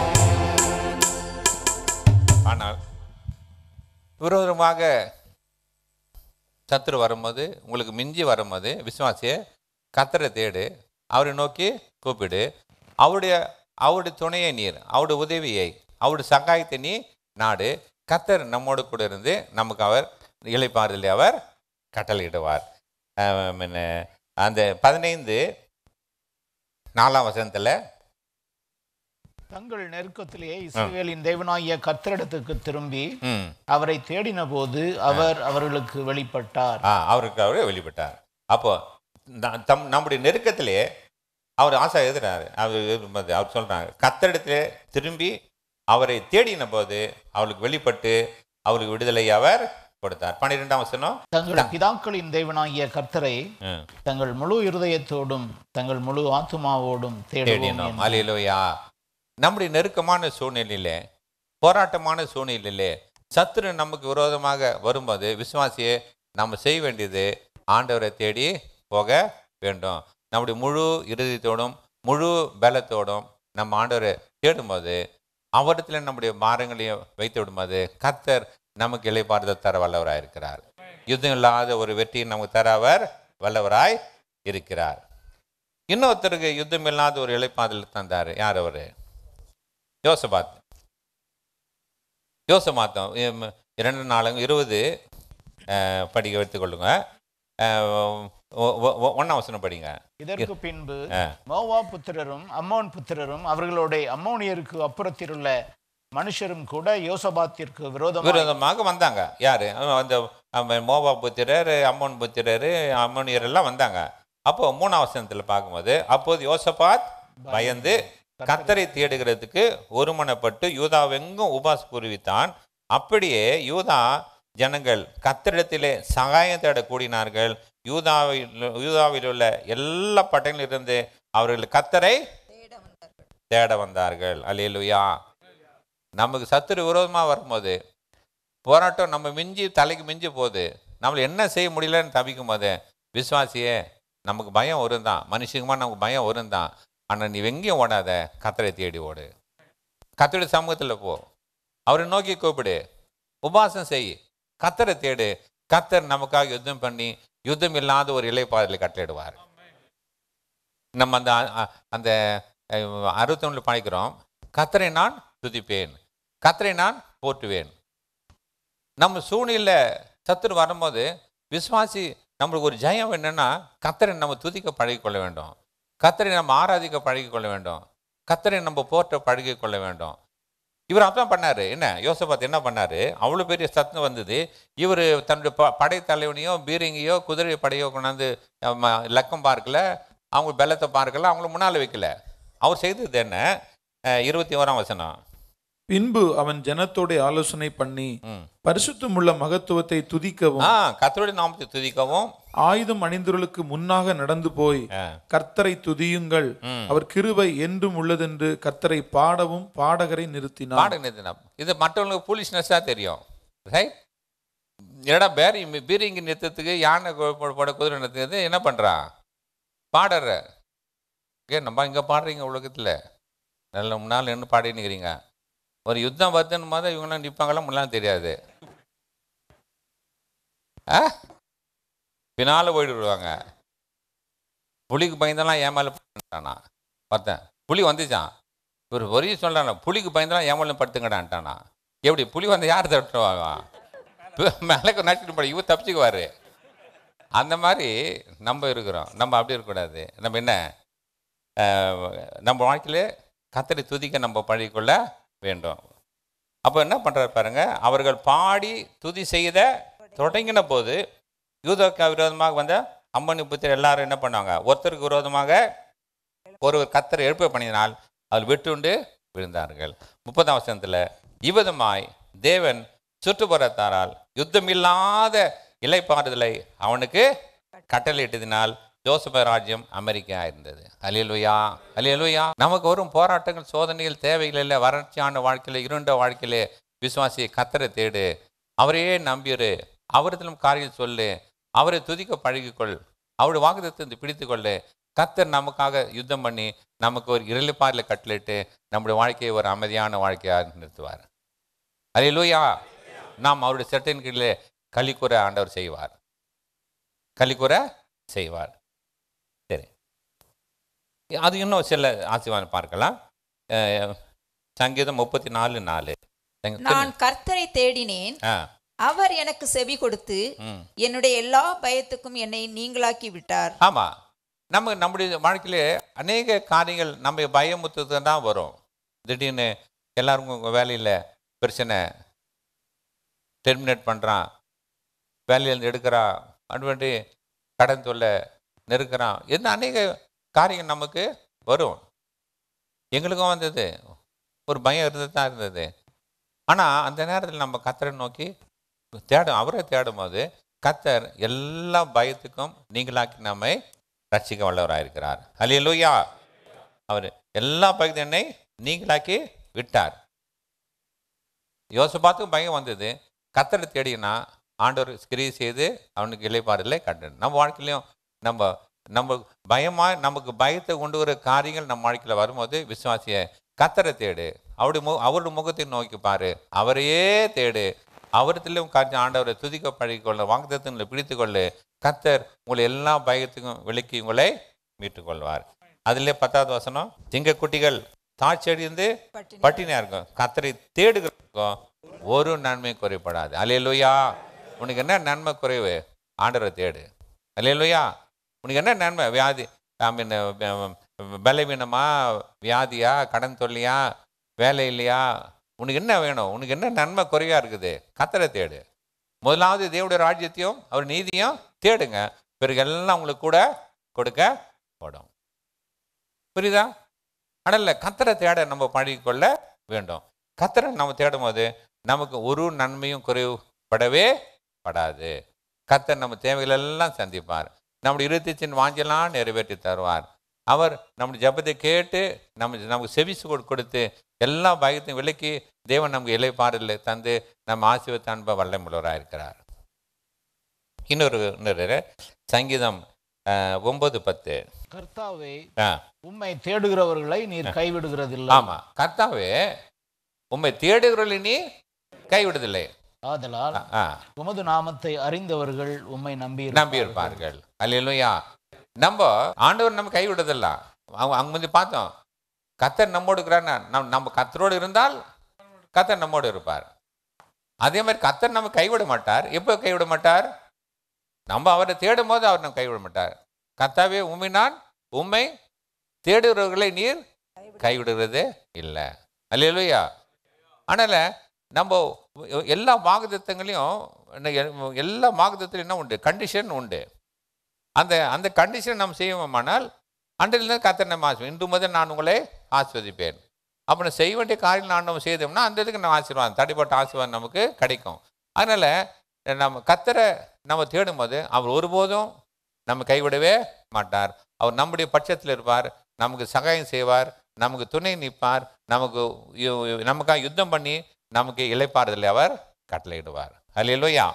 ஆனால் விரோதமாக சத்துரு வரும்போது உங்களுக்கு மிஞ்சி வரும்போது விசுவாசிய கத்தரை தேடு அவரை நோக்கி கூப்பிடு அவருடைய அவருடைய துணையை நீர் அவருடைய உதவியை அவருடைய சகாயத்தை நீ நாடு கத்தர் நம்மோடு கூட இருந்து நமக்கு அவர் இளைப்பாறுதலை அவர் கட்டளையிடுவார் ஆம், என்ன, அந்த பதினைந்து நாலாம் வசனத்தில் தங்கள் நெருக்கத்திலே இஸ்ரவேலின் தேவனாகிய கர்த்தரிடத்துக்கு திரும்பி ம் அவரை தேடின போது அவர் அவர்களுக்கு வெளிப்பட்டார் ஆ அவருக்கு அவரே வெளிப்பட்டார் அப்போ ந- தம் நம்முடைய நெருக்கத்திலே அவர் ஆசா எழுதுறாரு அவர் எழுதும்போது அவர் சொல்றாங்க கத்தரிடத்திலே திரும்பி அவரை தேடின போது அவளுக்கு வெளிப்பட்டு அவருக்கு விடுதலை அவர் கொடுத்தார் பன்னிரெண்டாம் வசனம் தங்கள் பிதாக்களின் தேவனாகிய கர்த்தரை ம். தங்கள் முழு இருதயத்தோடும் தங்கள் முழு ஆத்துமாவோடும் தேடுவோம் தேடினோம் என்று. அலையிலோயா நம்முடைய நெருக்கமான சூழ்நிலையிலே போராட்டமான சூழ்நிலையிலே சத்துரு நமக்கு விரோதமாக வரும்போது விசுவாசியே நம்ம செய்ய வேண்டியது ஆண்டவரை தேடி போக வேண்டும் நம்முடைய முழு இருதயத்தோடும் முழு பலத்தோடும் நம்ம ஆண்டவரை தேடும்போது அவரிடத்தில் நம்முடைய பாரங்களையும் வைத்து விடும்போது கர்த்தர் நமக்கு இலைப்பாறுதல் தர வல்லவராய் இருக்கிறார் யுத்தம் இல்லாத ஒரு வெற்றியை நமக்கு தர அவர் வல்லவராய் இருக்கிறார் இன்னொருத்தருக்கு யுத்தம் இல்லாத ஒரு இலைப்பாதல் தந்தார் யார் அவர் யோசபாத் யோசமாத்தம் இம், இரண்டு நாளுங்க இருபது அஹ், படிக்க எடுத்துக்கொள்ளுங்க அஹ், ஒ- ஒ- ஒ- ஒண்ணாம் வசனம் படிங்க இதற்கு பின்பு ஆ. மோவா புத்திரரும் அம்மோன் புத்திரரும் அவர்களுடைய அம்மோனியருக்கு அப்புறத்திலுள்ள மனுஷரும் கூட யோசபாத்திற்கு விரோதமாக விரோதமாக வந்தாங்க யாரு அஹ், அந்த அஹ், மோவா புத்திரர் அம்மோன் புத்திரர் அம்மோனியர் எல்லாம் வந்தாங்க அப்போ மூணாம் வசனத்தில் பார்க்கும்போது அப்போது யோசபாத் பயந்து கத்தரை தேடுகிறதுக்கு ஒருமனப்பட்டு யூதாவெங்கும் உபாஸ் புரிவித்தான் அப்படியே யூதா ஜனங்கள் கத்தரிடத்திலே சகாயம் தேட கூடினார்கள் யூதாவில் யூதாவில் உள்ள எல்லா பட்டங்களிலிருந்து அவர்கள் கத்தரை தேட வந்தார்கள் அல்லேலூயா நமக்கு சத்துரு விரோதமாக வரும்போது போராட்டம் நம்ம மிஞ்சி தலைக்கு மிஞ்சி போகுது நம்மள என்ன செய்ய முடியலன்னு தவிக்கும் போது விசுவாசியே நமக்கு பயம் வரும் தான் மனுஷங்கமாக நமக்கு பயம் வரும் தான் ஆனால் நீ எங்கேயும் ஓடாத கத்தரை தேடி ஓடு கத்தருடைய சமூகத்தில் போ அவரை நோக்கி கூப்பிடு உபாசம் செய் கத்தரை தேடு கத்தர் நமக்காக யுத்தம் பண்ணி யுத்தம் இல்லாத ஒரு இலைப்பாதையில் கட்டளிடுவார் நம்ம அந்த அ- அந்த அறுபத்தொன்னில் படிக்கிறோம் கத்தரை நான் துதிப்பேன் கத்தரை நான் போற்றுவேன் நம்ம சூழ்நிலை சத்துரு வரும்போது விசுவாசி நம்மளுக்கு ஒரு ஜெயம் என்னன்னா கத்தரை நம்ம துதிக்க பழகிக்கொள்ள வேண்டும் கத்தரை நம்ம ஆராதிக்க பழகிக்கொள்ள வேண்டும் கத்தரை நம்ம போற்ற பழகிக் கொள்ள வேண்டும் இவர் அதான் பண்ணாரு என்ன யோசபாத் என்ன பண்ணாரு அவ்வளோ பெரிய சத்தம் வந்தது இவர் தன்னுடைய ப படைத்தலைவனையோ பீரங்கியோ குதிரை படையோ கொண்டாந்து அஹ், ம- லக்கம் பார்க்கல அவங்க பெலத்தை பார்க்கல அவங்கள முன்னால் வைக்கல அவர் செய்தது என்ன அஹ், இருபத்தி ஓராம் வசனம் பின்பு அவன் ஜனத்தோட ஆலோசனை பண்ணி ம். பரிசுத்தமுள்ள மகத்துவத்தை துதிக்கவும் ஆ கத்தருடைய நாமத்தை துதிக்கவும் ஆயுதம் அணிந்தவர்களுக்கு முன்னாக நடந்து போய் ஆ, கர்த்தரை துதியுங்கள் ம். அவர் கிருபை என்றும் உள்ளதென்று கர்த்தரை பாடவும் பாடகரை நிறுத்தினார் பாட நிறுத்தினான் இது மற்றவங்களுக்கு ஃபூலிஷ்னஸாக தெரியும் ரைட் என்னடா பேரி பீரிங்கி நிறுத்தத்துக்கு யானை கொ- கொ- போட குதிரை நிறுத்துறது என்ன பண்ணுறான் பாடுற ஏ நம்ம இங்கே பாடுறீங்க உலகத்தில் நல்ல முன்னால் நின்று பாடின்னு இருக்கிறீங்க ஒரு யுத்தம் வருதுன்னு மாதிரி இவங்களாம் நிற்பாங்களாம் முன்னாலும் தெரியாது ஆ பின்னால் போயிட்டு விடுவாங்க புலிக்கு பயந்தெல்லாம் ஏமால பண்ணிட்டானா பார்த்தேன் புலி வந்துச்சான் இவர் ஒரே சொல்றானா புலிக்கு பயந்தெல்லாம் ஏமாலும் படுத்துங்கடான்ட்டானா எப்படி புலி வந்து யார் தட்டுவாங்க மேலே நடிச்சுட்டு போட இவர் தப்பிச்சுக்குவாரு அந்த மாதிரி நம்ம இருக்கிறோம் நம்ம அப்படி இருக்கக்கூடாது நம்ம என்ன அஹ், நம்ம வாழ்க்கையில கத்தரை துதிக்க நம்ம பழகிக்கொள்ள வேண்டும் அப்போ என்ன பண்றாரு பாருங்க அவர்கள் பாடி துதி செய்த தொடங்கின போது யூதோக்கா விரோதமாக வந்த அம்மனி புத்திர எல்லாரும் என்ன பண்ணாங்க ஒருத்தருக்கு விரோதமாக ஒருவர் கத்தரை எழுப்ப பண்ணினால் அதில் வெட்டுண்டு விழுந்தார்கள் முப்பதாம் வசனத்தில் இவ்விதமாய் தேவன் சுற்றுப்புறத்தாரால் யுத்தமில்லாத இலைப்பாறுதலை அவனுக்கு கட்டளையிட்டதினால் ஜோசப ராஜ்யம் அமெரிக்கா இருந்தது அலியலுயா அலியலுயா நமக்கு வரும் போராட்டங்கள் சோதனைகள் தேவைகள் இல்லை வறட்சியான வாழ்க்கையில இருண்ட வாழ்க்கையில விசுவாசியை கத்தரை தேடு அவரையே நம்பிரு அவரிடத்திலும் காரியம் சொல்லு அவரை துதிக்க பழகிக்கொள் அவருடைய வாக்குத்தத்தை பிடித்துக்கொள்ளு கத்தர் நமக்காக யுத்தம் பண்ணி நமக்கு ஒரு இரளிப்பாரில் கட்டளிட்டு நம்முடைய வாழ்க்கையை ஒரு அமைதியான வாழ்க்கையாக நிறுத்துவார் அலிலூயா நாம் அவருடைய சட்டையின் கீழே களிக்குற ஆண்டவர் செய்வார் களிக்குற செய்வார் சரி அது இன்னும் சில ஆசீர்வாதம் பார்க்கலாம் அஹ், சங்கீதம் முப்பத்தி நாலு நாலு நான் கர்த்தரை தேடினேன் ஆ அவர் எனக்கு செவி கொடுத்து ம் என்னுடைய எல்லா பயத்துக்கும் என்னை நீங்களாக்கி விட்டார் ஆமாம் நம்ம நம்முடைய வாழ்க்கையிலே அநேக காரியங்கள் நம்ம பயமுத்துறது தான் வரும் திடீர்னு எல்லாருக்கும் உங்கள் வேலையில் பிரச்சனை டெர்மினேட் பண்ணுறான் வேலையிலேருந்து எடுக்கிறான் அனுப்பி கடன் தொல்லை நெருக்கிறான் என்ன அநேக காரியம் நமக்கு வரும் எங்களுக்கும் வந்தது ஒரு பயம் இருந்தது தான் இருந்தது ஆனால் அந்த நேரத்தில் நம்ம கத்தரை நோக்கி தேடும் அவரை தேடும் போது கத்தர் எல்லா பயத்துக்கும் நீங்களாக்கி நம்மை ரட்சிக்க வல்லவராயிருக்கிறார் அல்லேலூயா அவர் எல்லா பயத்தையும் என்னை நீங்களாக்கி விட்டார் யோசபாத்துக்கும் பயம் வந்தது கத்தரை தேடினா ஆண்டவர் கிரியை செய்து அவனுக்கு இலைப்பாறுதலை கண்டது நம்ம வாழ்க்கையிலையும் நம்ம நம்ம பயமாக நமக்கு பயத்தை கொண்டு வர காரியங்கள் நம்ம வாழ்க்கையில் வரும்போது விசுவாசிய கத்தரை தேடு அவருடைய மு அவருடைய முகத்தை நோக்கி பாரு அவரையே தேடு அவரத்திலும் காட்சி ஆண்டவரை துதிக்க பழகிக்கொள்ள வாக்குத்தங்களை பிடித்து கொள்ளு கத்தர் உங்களை எல்லா பயத்துக்கும் விலக்கி உங்களை மீட்டுக் கொள்வார் அதிலே பத்தாவது வசனம் திங்கக்குட்டிகள் தாட்சியடைந்து பட்டினி பட்டினியா இருக்கும் கத்தரை தேடுகிறதுக்கும் ஒரு நன்மை குறைபடாது அலையலுயா உனக்கு என்ன நன்மை குறைவு ஆண்டவரை தேடு அலையலுயா உனக்கு என்ன நன்மை வியாதி ஐ மீன் பலவீனமா வியாதியா கடன் தொல்லையா வேலை இல்லையா உனக்கு என்ன வேணும் உனக்கு என்ன நன்மை குறைவா இருக்குது கத்தரை தேடு முதலாவது தேவடைய ராஜ்யத்தையும் அவர் நீதியும் தேடுங்க பிறகு எல்லாம் உங்களுக்கு கூட கொடுக்க படும் புரியுதா ஆனால் கத்தரை தேட நம்ம பழகிக்கொள்ள வேண்டும் கத்தரை நம்ம தேடும் போது நமக்கு ஒரு நன்மையும் குறைவுபடவே படாது கத்தர் நம்ம தேவைகள் எல்லாம் சந்திப்பார் நம்முடைய இருத்திச்சின் வாஞ்செல்லாம் நிறைவேற்றி தருவார் அவர் நம்முடைய ஜெபத்தை கேட்டு நம்ம நமக்கு செவிசு கொடு- கொடுத்து எல்லா பயத்தையும் விலக்கி தேவன் நமக்கு இலைப்பாறுதலை தந்து நம்ம ஆசீர்வத்த அன்ப வல்லமுள்ளவராக இருக்கிறார் இன்னொரு இன்னொரு சங்கீதம் அஹ், ஒன்பது பத்து கர்த்தாவே ஆ உம்மை தேடுகிறவர்களை நீர் கைவிடுகிறதில்லை ஆமா கர்த்தாவே உம்மை தேடுகிறவர்களை நீ கைவிடுதில்லை ஆதலால் ஆ, உமது நாமத்தை அறிந்தவர்கள் உம்மை நம்பி நம்பி இருப்பார்கள் அல்லையா நம்ம ஆண்டவர் நம்ம கைவிடுறதில்ல அவங்க அங்க முந்தி பார்த்தோம் கத்தர் நம்மோடு இருக்கிறார் நம் நம்ம கத்தரோடு இருந்தால் கத்தர் நம்மோடு இருப்பார் அதே மாதிரி கத்தர் நம்ம கைவிட மாட்டார் எப்போ கைவிட மாட்டார் நம்ம அவரை தேடும் போது அவர் நம்ம கைவிட மாட்டார் கத்தாவே உண்மை நான் உண்மை தேடுகிறவர்களை நீர் கைவிடுறது இல்லை அல்லையா அதனால் நம்ம எல்லா வாக்குத்தங்களையும் எல்லா வாக்குத்தத்திலும் என்ன உண்டு கண்டிஷன் உண்டு அந்த அந்த கண்டிஷன் நம்ம செய்வோமானால் அன்றிலிருந்து கத்தர் நம்ம ஆசிர்வம் இன்று முதல் நான் உங்களை ஆஸ்வதிப்பேன் அப்போ நான் செய்ய வேண்டிய காரியம் நான் நம்ம செய்தோம்னா அந்த இதுக்கு நம்ம ஆசீர்வாதம் தடைப்பட்ட ஆசீர்வாதம் நமக்கு கிடைக்கும் அதனால் நம்ம கத்தரை நம்ம தேடும்போது அவர் ஒருபோதும் நம்ம கைவிடவே மாட்டார் அவர் நம்முடைய பட்சத்தில் இருப்பார் நமக்கு சகாயம் செய்வார் நமக்கு துணை நிற்பார் நமக்கு யு- யு- நமக்காக யுத்தம் பண்ணி நமக்கு இளைப்பாறுதலை அவர் கட்டளையிடுவார் அல்லையா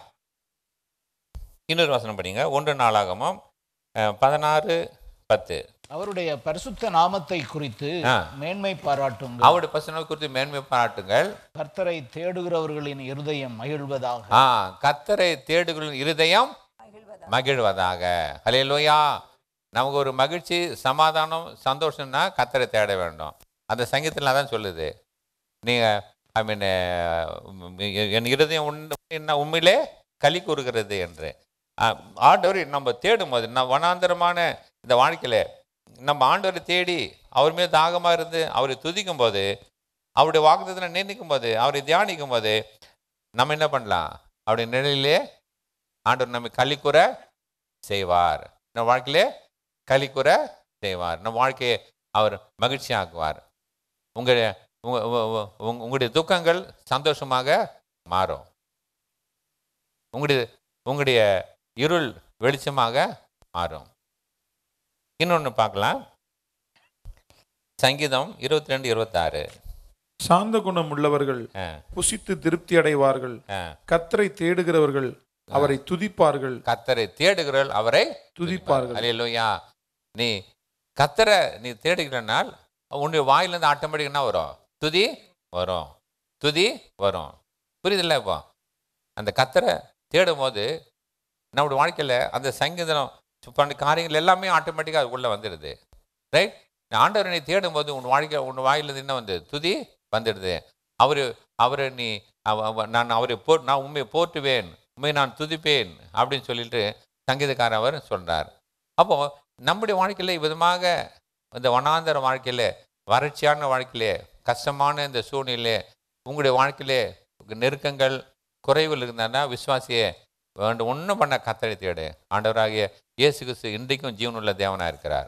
இன்னொரு வசனம் படிங்க ஒன்று நாளாகமும் அஹ், பதினாறு பத்து அவருடைய பரிசுத்த நாமத்தை குறித்து ஆ. மேன்மை பாராட்டுங்கள் அவருடைய பசங்க குறித்து மேன்மை பாராட்டுங்கள் கர்த்தரை தேடுகிறவர்களின் இருதயம் மகிழ்வதாக ஆ கத்தரை தேடுகளின் இருதயம் மகிழ்வதாக ஹalleluya நமக்கு ஒரு மகிழ்ச்சி சமாதானம் சந்தோஷம்னா கத்தரை தேட வேண்டும் அந்த சங்கீதத்தில் தான் சொல்லுது நீங்கள் ஐ மீன் என் இருதயம் உண்டு என்ன உண்மையிலே களி கூறுகிறது என்று ஆ, ஆண்டவரை நம்ம தேடும் போது நம்ம வனாந்தரமான இந்த வாழ்க்கையில் நம்ம ஆண்டவரை தேடி அவர் மீது தாகமாக இருந்து அவரை துதிக்கும் போது அவருடைய வாக்குத்தத்தில் நிர்ணயிக்கும் போது அவரை தியானிக்கும் போது நம்ம என்ன பண்ணலாம் அவருடைய நிழலிலே ஆண்டவர் நம்மை களிக்குற செய்வார் நம்ம வாழ்க்கையிலே களிக்குற செய்வார் நம்ம வாழ்க்கையை அவர் மகிழ்ச்சியாக்குவார் உங்களுடைய உங்க- உங்க- உங்க- உங்களுடைய துக்கங்கள் சந்தோஷமாக மாறும் உங்களுடைய உங்களுடைய இருள் வெளிச்சமாக மாறும் இன்னொன்று பார்க்கலாம் சங்கீதம் இருபத்தி ரெண்டு இருபத்தாறு சாந்த குணம் உள்ளவர்கள் ஆ புசித்து திருப்தி அடைவார்கள் ஆ கத்தரை தேடுகிறவர்கள் அவரை துதிப்பார்கள் கத்தரை தேடுகிறவர்கள் அவரை துதிப்பார்கள் அல்லேலூயா நீ கத்தரை நீ தேடுகிறனால் உன்னுடைய வாயிலிருந்து ஆட்டோமேட்டிக் என்ன வரும் துதி வரும் துதி வரும் புரியுதுல்ல இப்போ அந்த கத்தரை தேடும் போது நம்முடைய வாழ்க்கையில் அந்த சங்கீதம் பண்ண காரியங்கள் எல்லாமே ஆட்டோமேட்டிக்காக அதுக்குள்ளே வந்துடுது ரைட் ஆண்டவரை நீ தேடும் போது உன் வாழ்க்கை உன் வாயிலிருந்து என்ன வந்து துதி வந்துடுது அவர் அவரை நீ அவ- அவ- நான் அவரை போ நான் உண்மையை போற்றுவேன் உண்மையை நான் துதிப்பேன் அப்படின்னு சொல்லிட்டு சங்கீதக்காரர் அவர் சொல்றார் அப்போ நம்முடைய வாழ்க்கையில் விதமாக இந்த வனாந்தர வாழ்க்கையில வறட்சியான வாழ்க்கையிலே கஷ்டமான இந்த சூழ்நிலையிலே உங்களுடைய வாழ்க்கையிலே நெருக்கங்கள் குறைவுகள் இருந்தான்னா விசுவாசியே வேண்டும் ஒன்றும் பண்ண கத்தரை தேடு ஆண்டவராகிய இயேசு கிறிஸ்து இன்றைக்கும் ஜீவனுள்ள தேவனாக இருக்கிறார்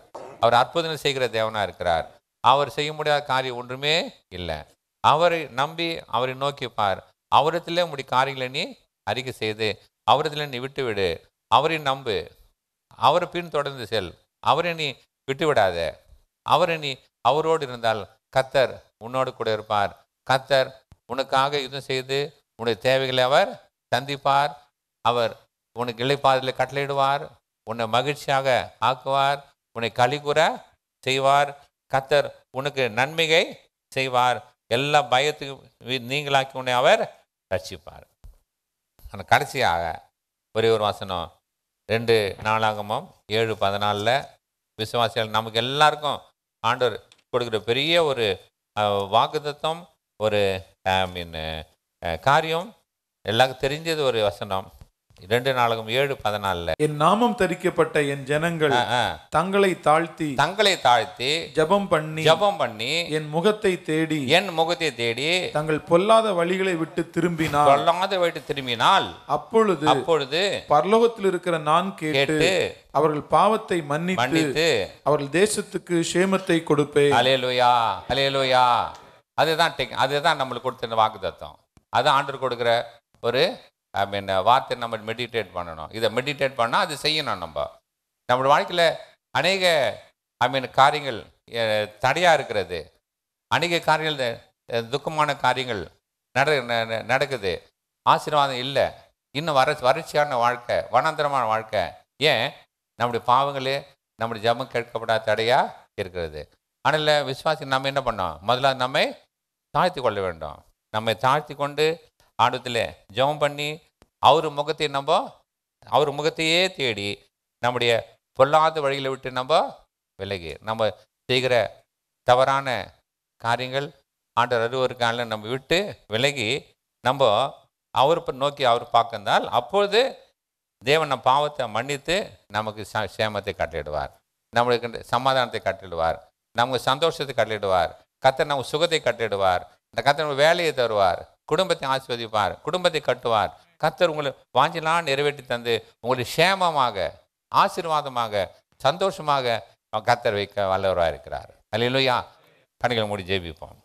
அவர் அற்புதங்கள் செய்கிற தேவனாக இருக்கிறார் அவர் செய்ய முடியாத காரியம் ஒன்றுமே இல்லை அவரை நம்பி அவரை நோக்கி பார் அவரிடத்திலே உடைய காரியங்களை நீ அறிக்கை செய்து அவரிடத்தில் நீ விட்டு விடு அவரை நம்பு அவரை பின்தொடர்ந்து செல் அவரை நீ விட்டு விடாத அவரை நீ அவரோடு இருந்தால் கத்தர் உன்னோடு கூட இருப்பார் கத்தர் உனக்காக யுத்தம் செய்து உன்னுடைய தேவைகளை அவர் சந்திப்பார் அவர் உனக்கு இளைப்பாதையில் கட்டளையிடுவார் உன்னை மகிழ்ச்சியாக ஆக்குவார் உன்னை கலிகுற செய்வார் கத்தர் உனக்கு நன்மையை செய்வார் எல்லா பயத்துக்கும் வி- நீங்களாக்கி உன்னை அவர் ரட்சிப்பார் ஆனால் கடைசியாக ஒரே ஒரு வசனம் ரெண்டு நாளாகமும் ஏழு பதினாலில் விசுவாசிகள் நமக்கு எல்லாருக்கும் ஆண்டவர் கொடுக்குற பெரிய ஒரு வாக்குத்தத்தம் ஒரு மீன் காரியம் எல்லாருக்கும் தெரிஞ்சது ஒரு வசனம் ரெண்டு நாளாகும் ஏழு பதினாலில் என் நாமம் தரிக்கப்பட்ட என் ஜனங்கள் தங்களை தாழ்த்தி தங்களை தாழ்த்தி ஜெபம் பண்ணி ஜெபம் பண்ணி என் முகத்தை தேடி என் முகத்தை தேடி தங்கள் பொல்லாத வழிகளை விட்டு திரும்பினார் கொல்லாத வீட்டு திரும்பினால் அப்பொழுது அப்பொழுது பரலோகத்தில் இருக்கிற நான் கேட்டு கேட்டு அவர்கள் பாவத்தை மன்னித்து மன்னித்து அவர்கள் தேசத்துக்கு சேமத்தை கொடுப்பேன் அலையலுயா அலையலுயா அதுதான் டெக் அதுதான் நம்மளுக்கு கொடுத்த வாக்குத்தத்தம் அது ஆண்டவர் கொடுக்குற ஒரு ஐ மீன் வார்த்தை நம்ம மெடிடேட் பண்ணணும் இதை மெடிடேட் பண்ணால் அது செய்யணும் நம்ம நம்மளோட வாழ்க்கையில் அநேக ஐ மீன் காரியங்கள் அஹ், தடையா இருக்கிறது அநேக காரியங்கள் அஹ், துக்கமான காரியங்கள் நட ந- ந- நடக்குது ஆசீர்வாதம் இல்லை இன்னும் வர வறட்சியான வாழ்க்கை வனாந்தரமான வாழ்க்கை ஏன் நம்முடைய பாவங்களே நம்முடைய ஜெபம் கேட்கப்படாத தடையா இருக்கிறது ஆனால் விசுவாசி நம்ம என்ன பண்ணோம் முதல்ல நம்மை தாழ்த்தி கொள்ள வேண்டும் நம்மை தாழ்த்தி கொண்டு ஆண்டத்தில் ஜெபம் பண்ணி அவர் முகத்தை நம்ம அவர் முகத்தையே தேடி நம்முடைய பொல்லாத வழிகளை விட்டு நம்ம விலகி நம்ம செய்கிற தவறான காரியங்கள் ஆண்டவர் அருவருக்கான நம்ம விட்டு விலகி நம்ம அவர் ப- நோக்கி அவர் பார்க்கந்தால் அப்பொழுது தேவன் நம் பாவத்தை மன்னித்து நமக்கு ச- சேமத்தை கட்டளிடுவார் நம்மளுக்கு சமாதானத்தை கட்டளிடுவார் நமக்கு சந்தோஷத்தை கட்டளிடுவார் கத்தர் நமக்கு சுகத்தை கட்டளிடுவார் இந்த கத்தர் நமக்கு வேலையை தருவார் குடும்பத்தை ஆஸ்வதிப்பார் குடும்பத்தை கட்டுவார் கத்தர் உங்களை வாஞ்சலாம் நிறைவேற்றி தந்து உங்களை சேமமாக ஆசீர்வாதமாக சந்தோஷமாக கத்தர் வைக்க வல்லவராக இருக்கிறார் அல்லையா கணிகள் மூடி ஜெபிப்போம்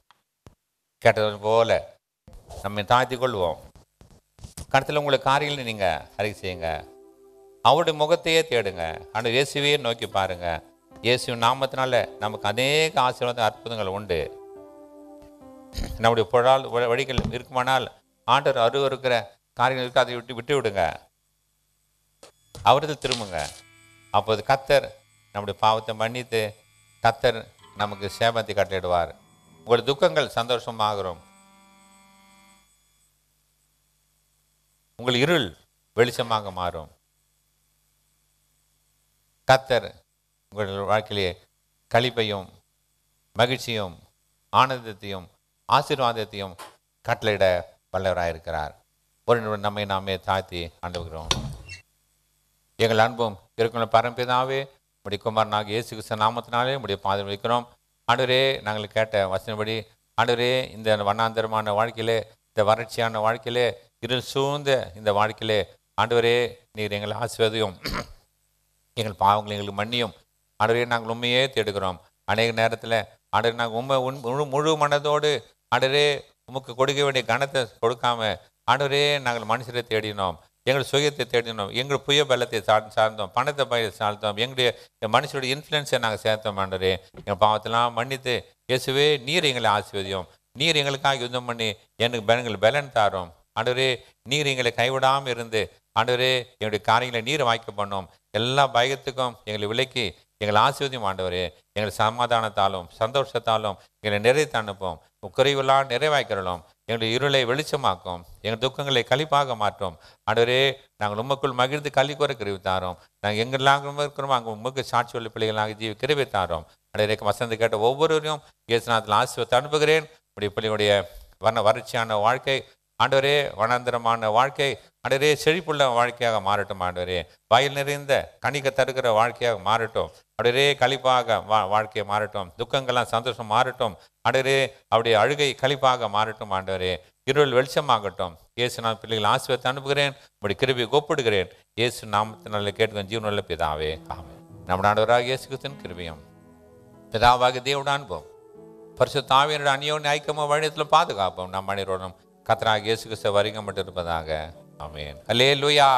கேட்டது போல நம்மை தாழ்த்தி கொள்வோம் கருத்தில் உங்களுக்கு காரியங்களை நீங்கள் அறிக்கை செய்யுங்க அவருடைய முகத்தையே தேடுங்க ஆனால் இயேசுவையே நோக்கி பாருங்க இயேசு நாமத்தினால நமக்கு அநேக ஆசீர்வாத அற்புதங்கள் உண்டு நம்முடைய புழால் வ- வழிகள் இருக்குமானால் ஆண்டவர் அருவருக்கிற காரியங்கள் இருக்கு அதை விட்டு விட்டு விடுங்க அவரது திரும்புங்க அப்போது கத்தர் நம்முடைய பாவத்தை மன்னித்து கத்தர் நமக்கு சேமத்தை கட்டளிடுவார் உங்கள் துக்கங்கள் சந்தோஷமாகிறோம் உங்கள் இருள் வெளிச்சமாக மாறும் கத்தர் உங்கள் வாழ்க்கையிலே களிப்பையும் மகிழ்ச்சியும் ஆனந்தத்தையும் ஆசீர்வாதத்தையும் கட்டளையிட வல்லவராயிருக்கிறார் ஒரு நிமிடம் நம்மை நாமே தாழ்த்தி ஆண்டுகிறோம் எங்கள் அன்பும் இருக்கிற பரம்பிதாவே உடைய குமாரனாக இயேசு கிறிஸ்து நாமத்தினாலே உடைய பாதம் வைக்கிறோம் ஆண்டவரே நாங்கள் கேட்ட வசனப்படி ஆண்டவரே இந்த வண்ணாந்தரமான வாழ்க்கையிலே இந்த வறட்சியான வாழ்க்கையிலே இருள் சூழ்ந்த இந்த வாழ்க்கையிலே ஆண்டவரே நீர் எங்களை ஆசிர்வதியும் எங்கள் பாவங்களை எங்களுக்கு மன்னியும் ஆண்டவரே நாங்கள் உண்மையே தேடுகிறோம் அநேக நேரத்தில் ஆண்டவரே நாங்கள் உண்மை உண் முழு முழு மனதோடு ஆண்டவரே உமக்கு கொடுக்க வேண்டிய கணத்தை கொடுக்காம ஆண்டவரே நாங்கள் மனுஷரை தேடினோம் எங்கள் சுயத்தை தேடினோம் எங்கள் புய பலத்தை சார் சார்ந்தோம் பணத்தை பய சார்ந்தோம் எங்களுடைய மனுஷருடைய இன்ஃப்ளூயன்ஸை நாங்கள் சேர்த்தோம் ஆண்டவரே எங்கள் பாவத்தெல்லாம் மன்னித்து இயேசுவே நீர் எங்களை ஆசீர்வதியும் நீர் எங்களுக்காக யுத்தம் பண்ணி எனக்கு பலங்கள் பலன் தாரும் ஆண்டவரே நீர் எங்களை கைவிடாமல் இருந்து ஆண்டவரே எங்களுடைய காரியங்களை நீர் வாய்க்க பண்ணோம் எல்லா பயத்துக்கும் எங்களை விலக்கி எங்களை ஆசீர்வதியும் ஆண்டவரே எங்களை சமாதானத்தாலும் சந்தோஷத்தாலும் எங்களை நிறைத்து அனுப்பும் குறைவெல்லாம் நிறைவாய்க்கிறோம் எங்களுடைய இருளை வெளிச்சமாக்கும் எங்கள் துக்கங்களை கழிப்பாக மாற்றும் ஆண்டவரே நாங்கள் உமக்குள் மகிழ்ந்து களி குறை கிருவி தாரோம் நாங்கள் எங்கெல்லாம் இருக்கிறோமோ அங்கே உமக்கு சாட்சி உள்ள பிள்ளைகளாக ஜீவி கிருவி தாரோம் ஆண்டவரே வசந்த கேட்ட ஒவ்வொருவரையும் இயேசுநாத்தில் ஆசிர்வத்தை அனுப்புகிறேன் உடைய பிள்ளைகளுடைய வர்ண வறட்சியான வாழ்க்கை ஆண்டவரே வனாந்தரமான வாழ்க்கை ஆண்டவரே செழிப்புள்ள வாழ்க்கையாக மாறட்டும் ஆண்டவரே வயல் நிறைந்த கணிக்க தருகிற வாழ்க்கையாக மாறட்டும் ஆண்டவரே கழிப்பாக வா வாழ்க்கையை மாறட்டும் துக்கங்கள்லாம் சந்தோஷம் மாறட்டும் ஆண்டவரே அவருடைய அழுகை கழிப்பாக மாறட்டும் ஆண்டவரே இருள் வெளிச்சமாகட்டும் இயேசு நான் பிள்ளைகள் ஆசிரியத்தை அனுப்புகிறேன் உங்களுடைய கிருபியை ஒப்பிடுகிறேன் இயேசு நாமத்தினால கேட்டுக்கொண்டு ஜீவனுள்ள பிதாவே ஆமென் நம்ம ஆண்டவராக இயேசு கிறிஸ்துவின் கிருபையும் பிதாவாக தேவட அனுபவம் பரிசு தாவியனோட அந்யோன்ய ஐக்கியமும் வழியத்தில் பாதுகாப்போம் நம் மனிதரோடும் கத்தராக இயேசு கிறிஸ்து வருகப்பட்டு இருப்பதாக ஆமென் அல்லே லூயா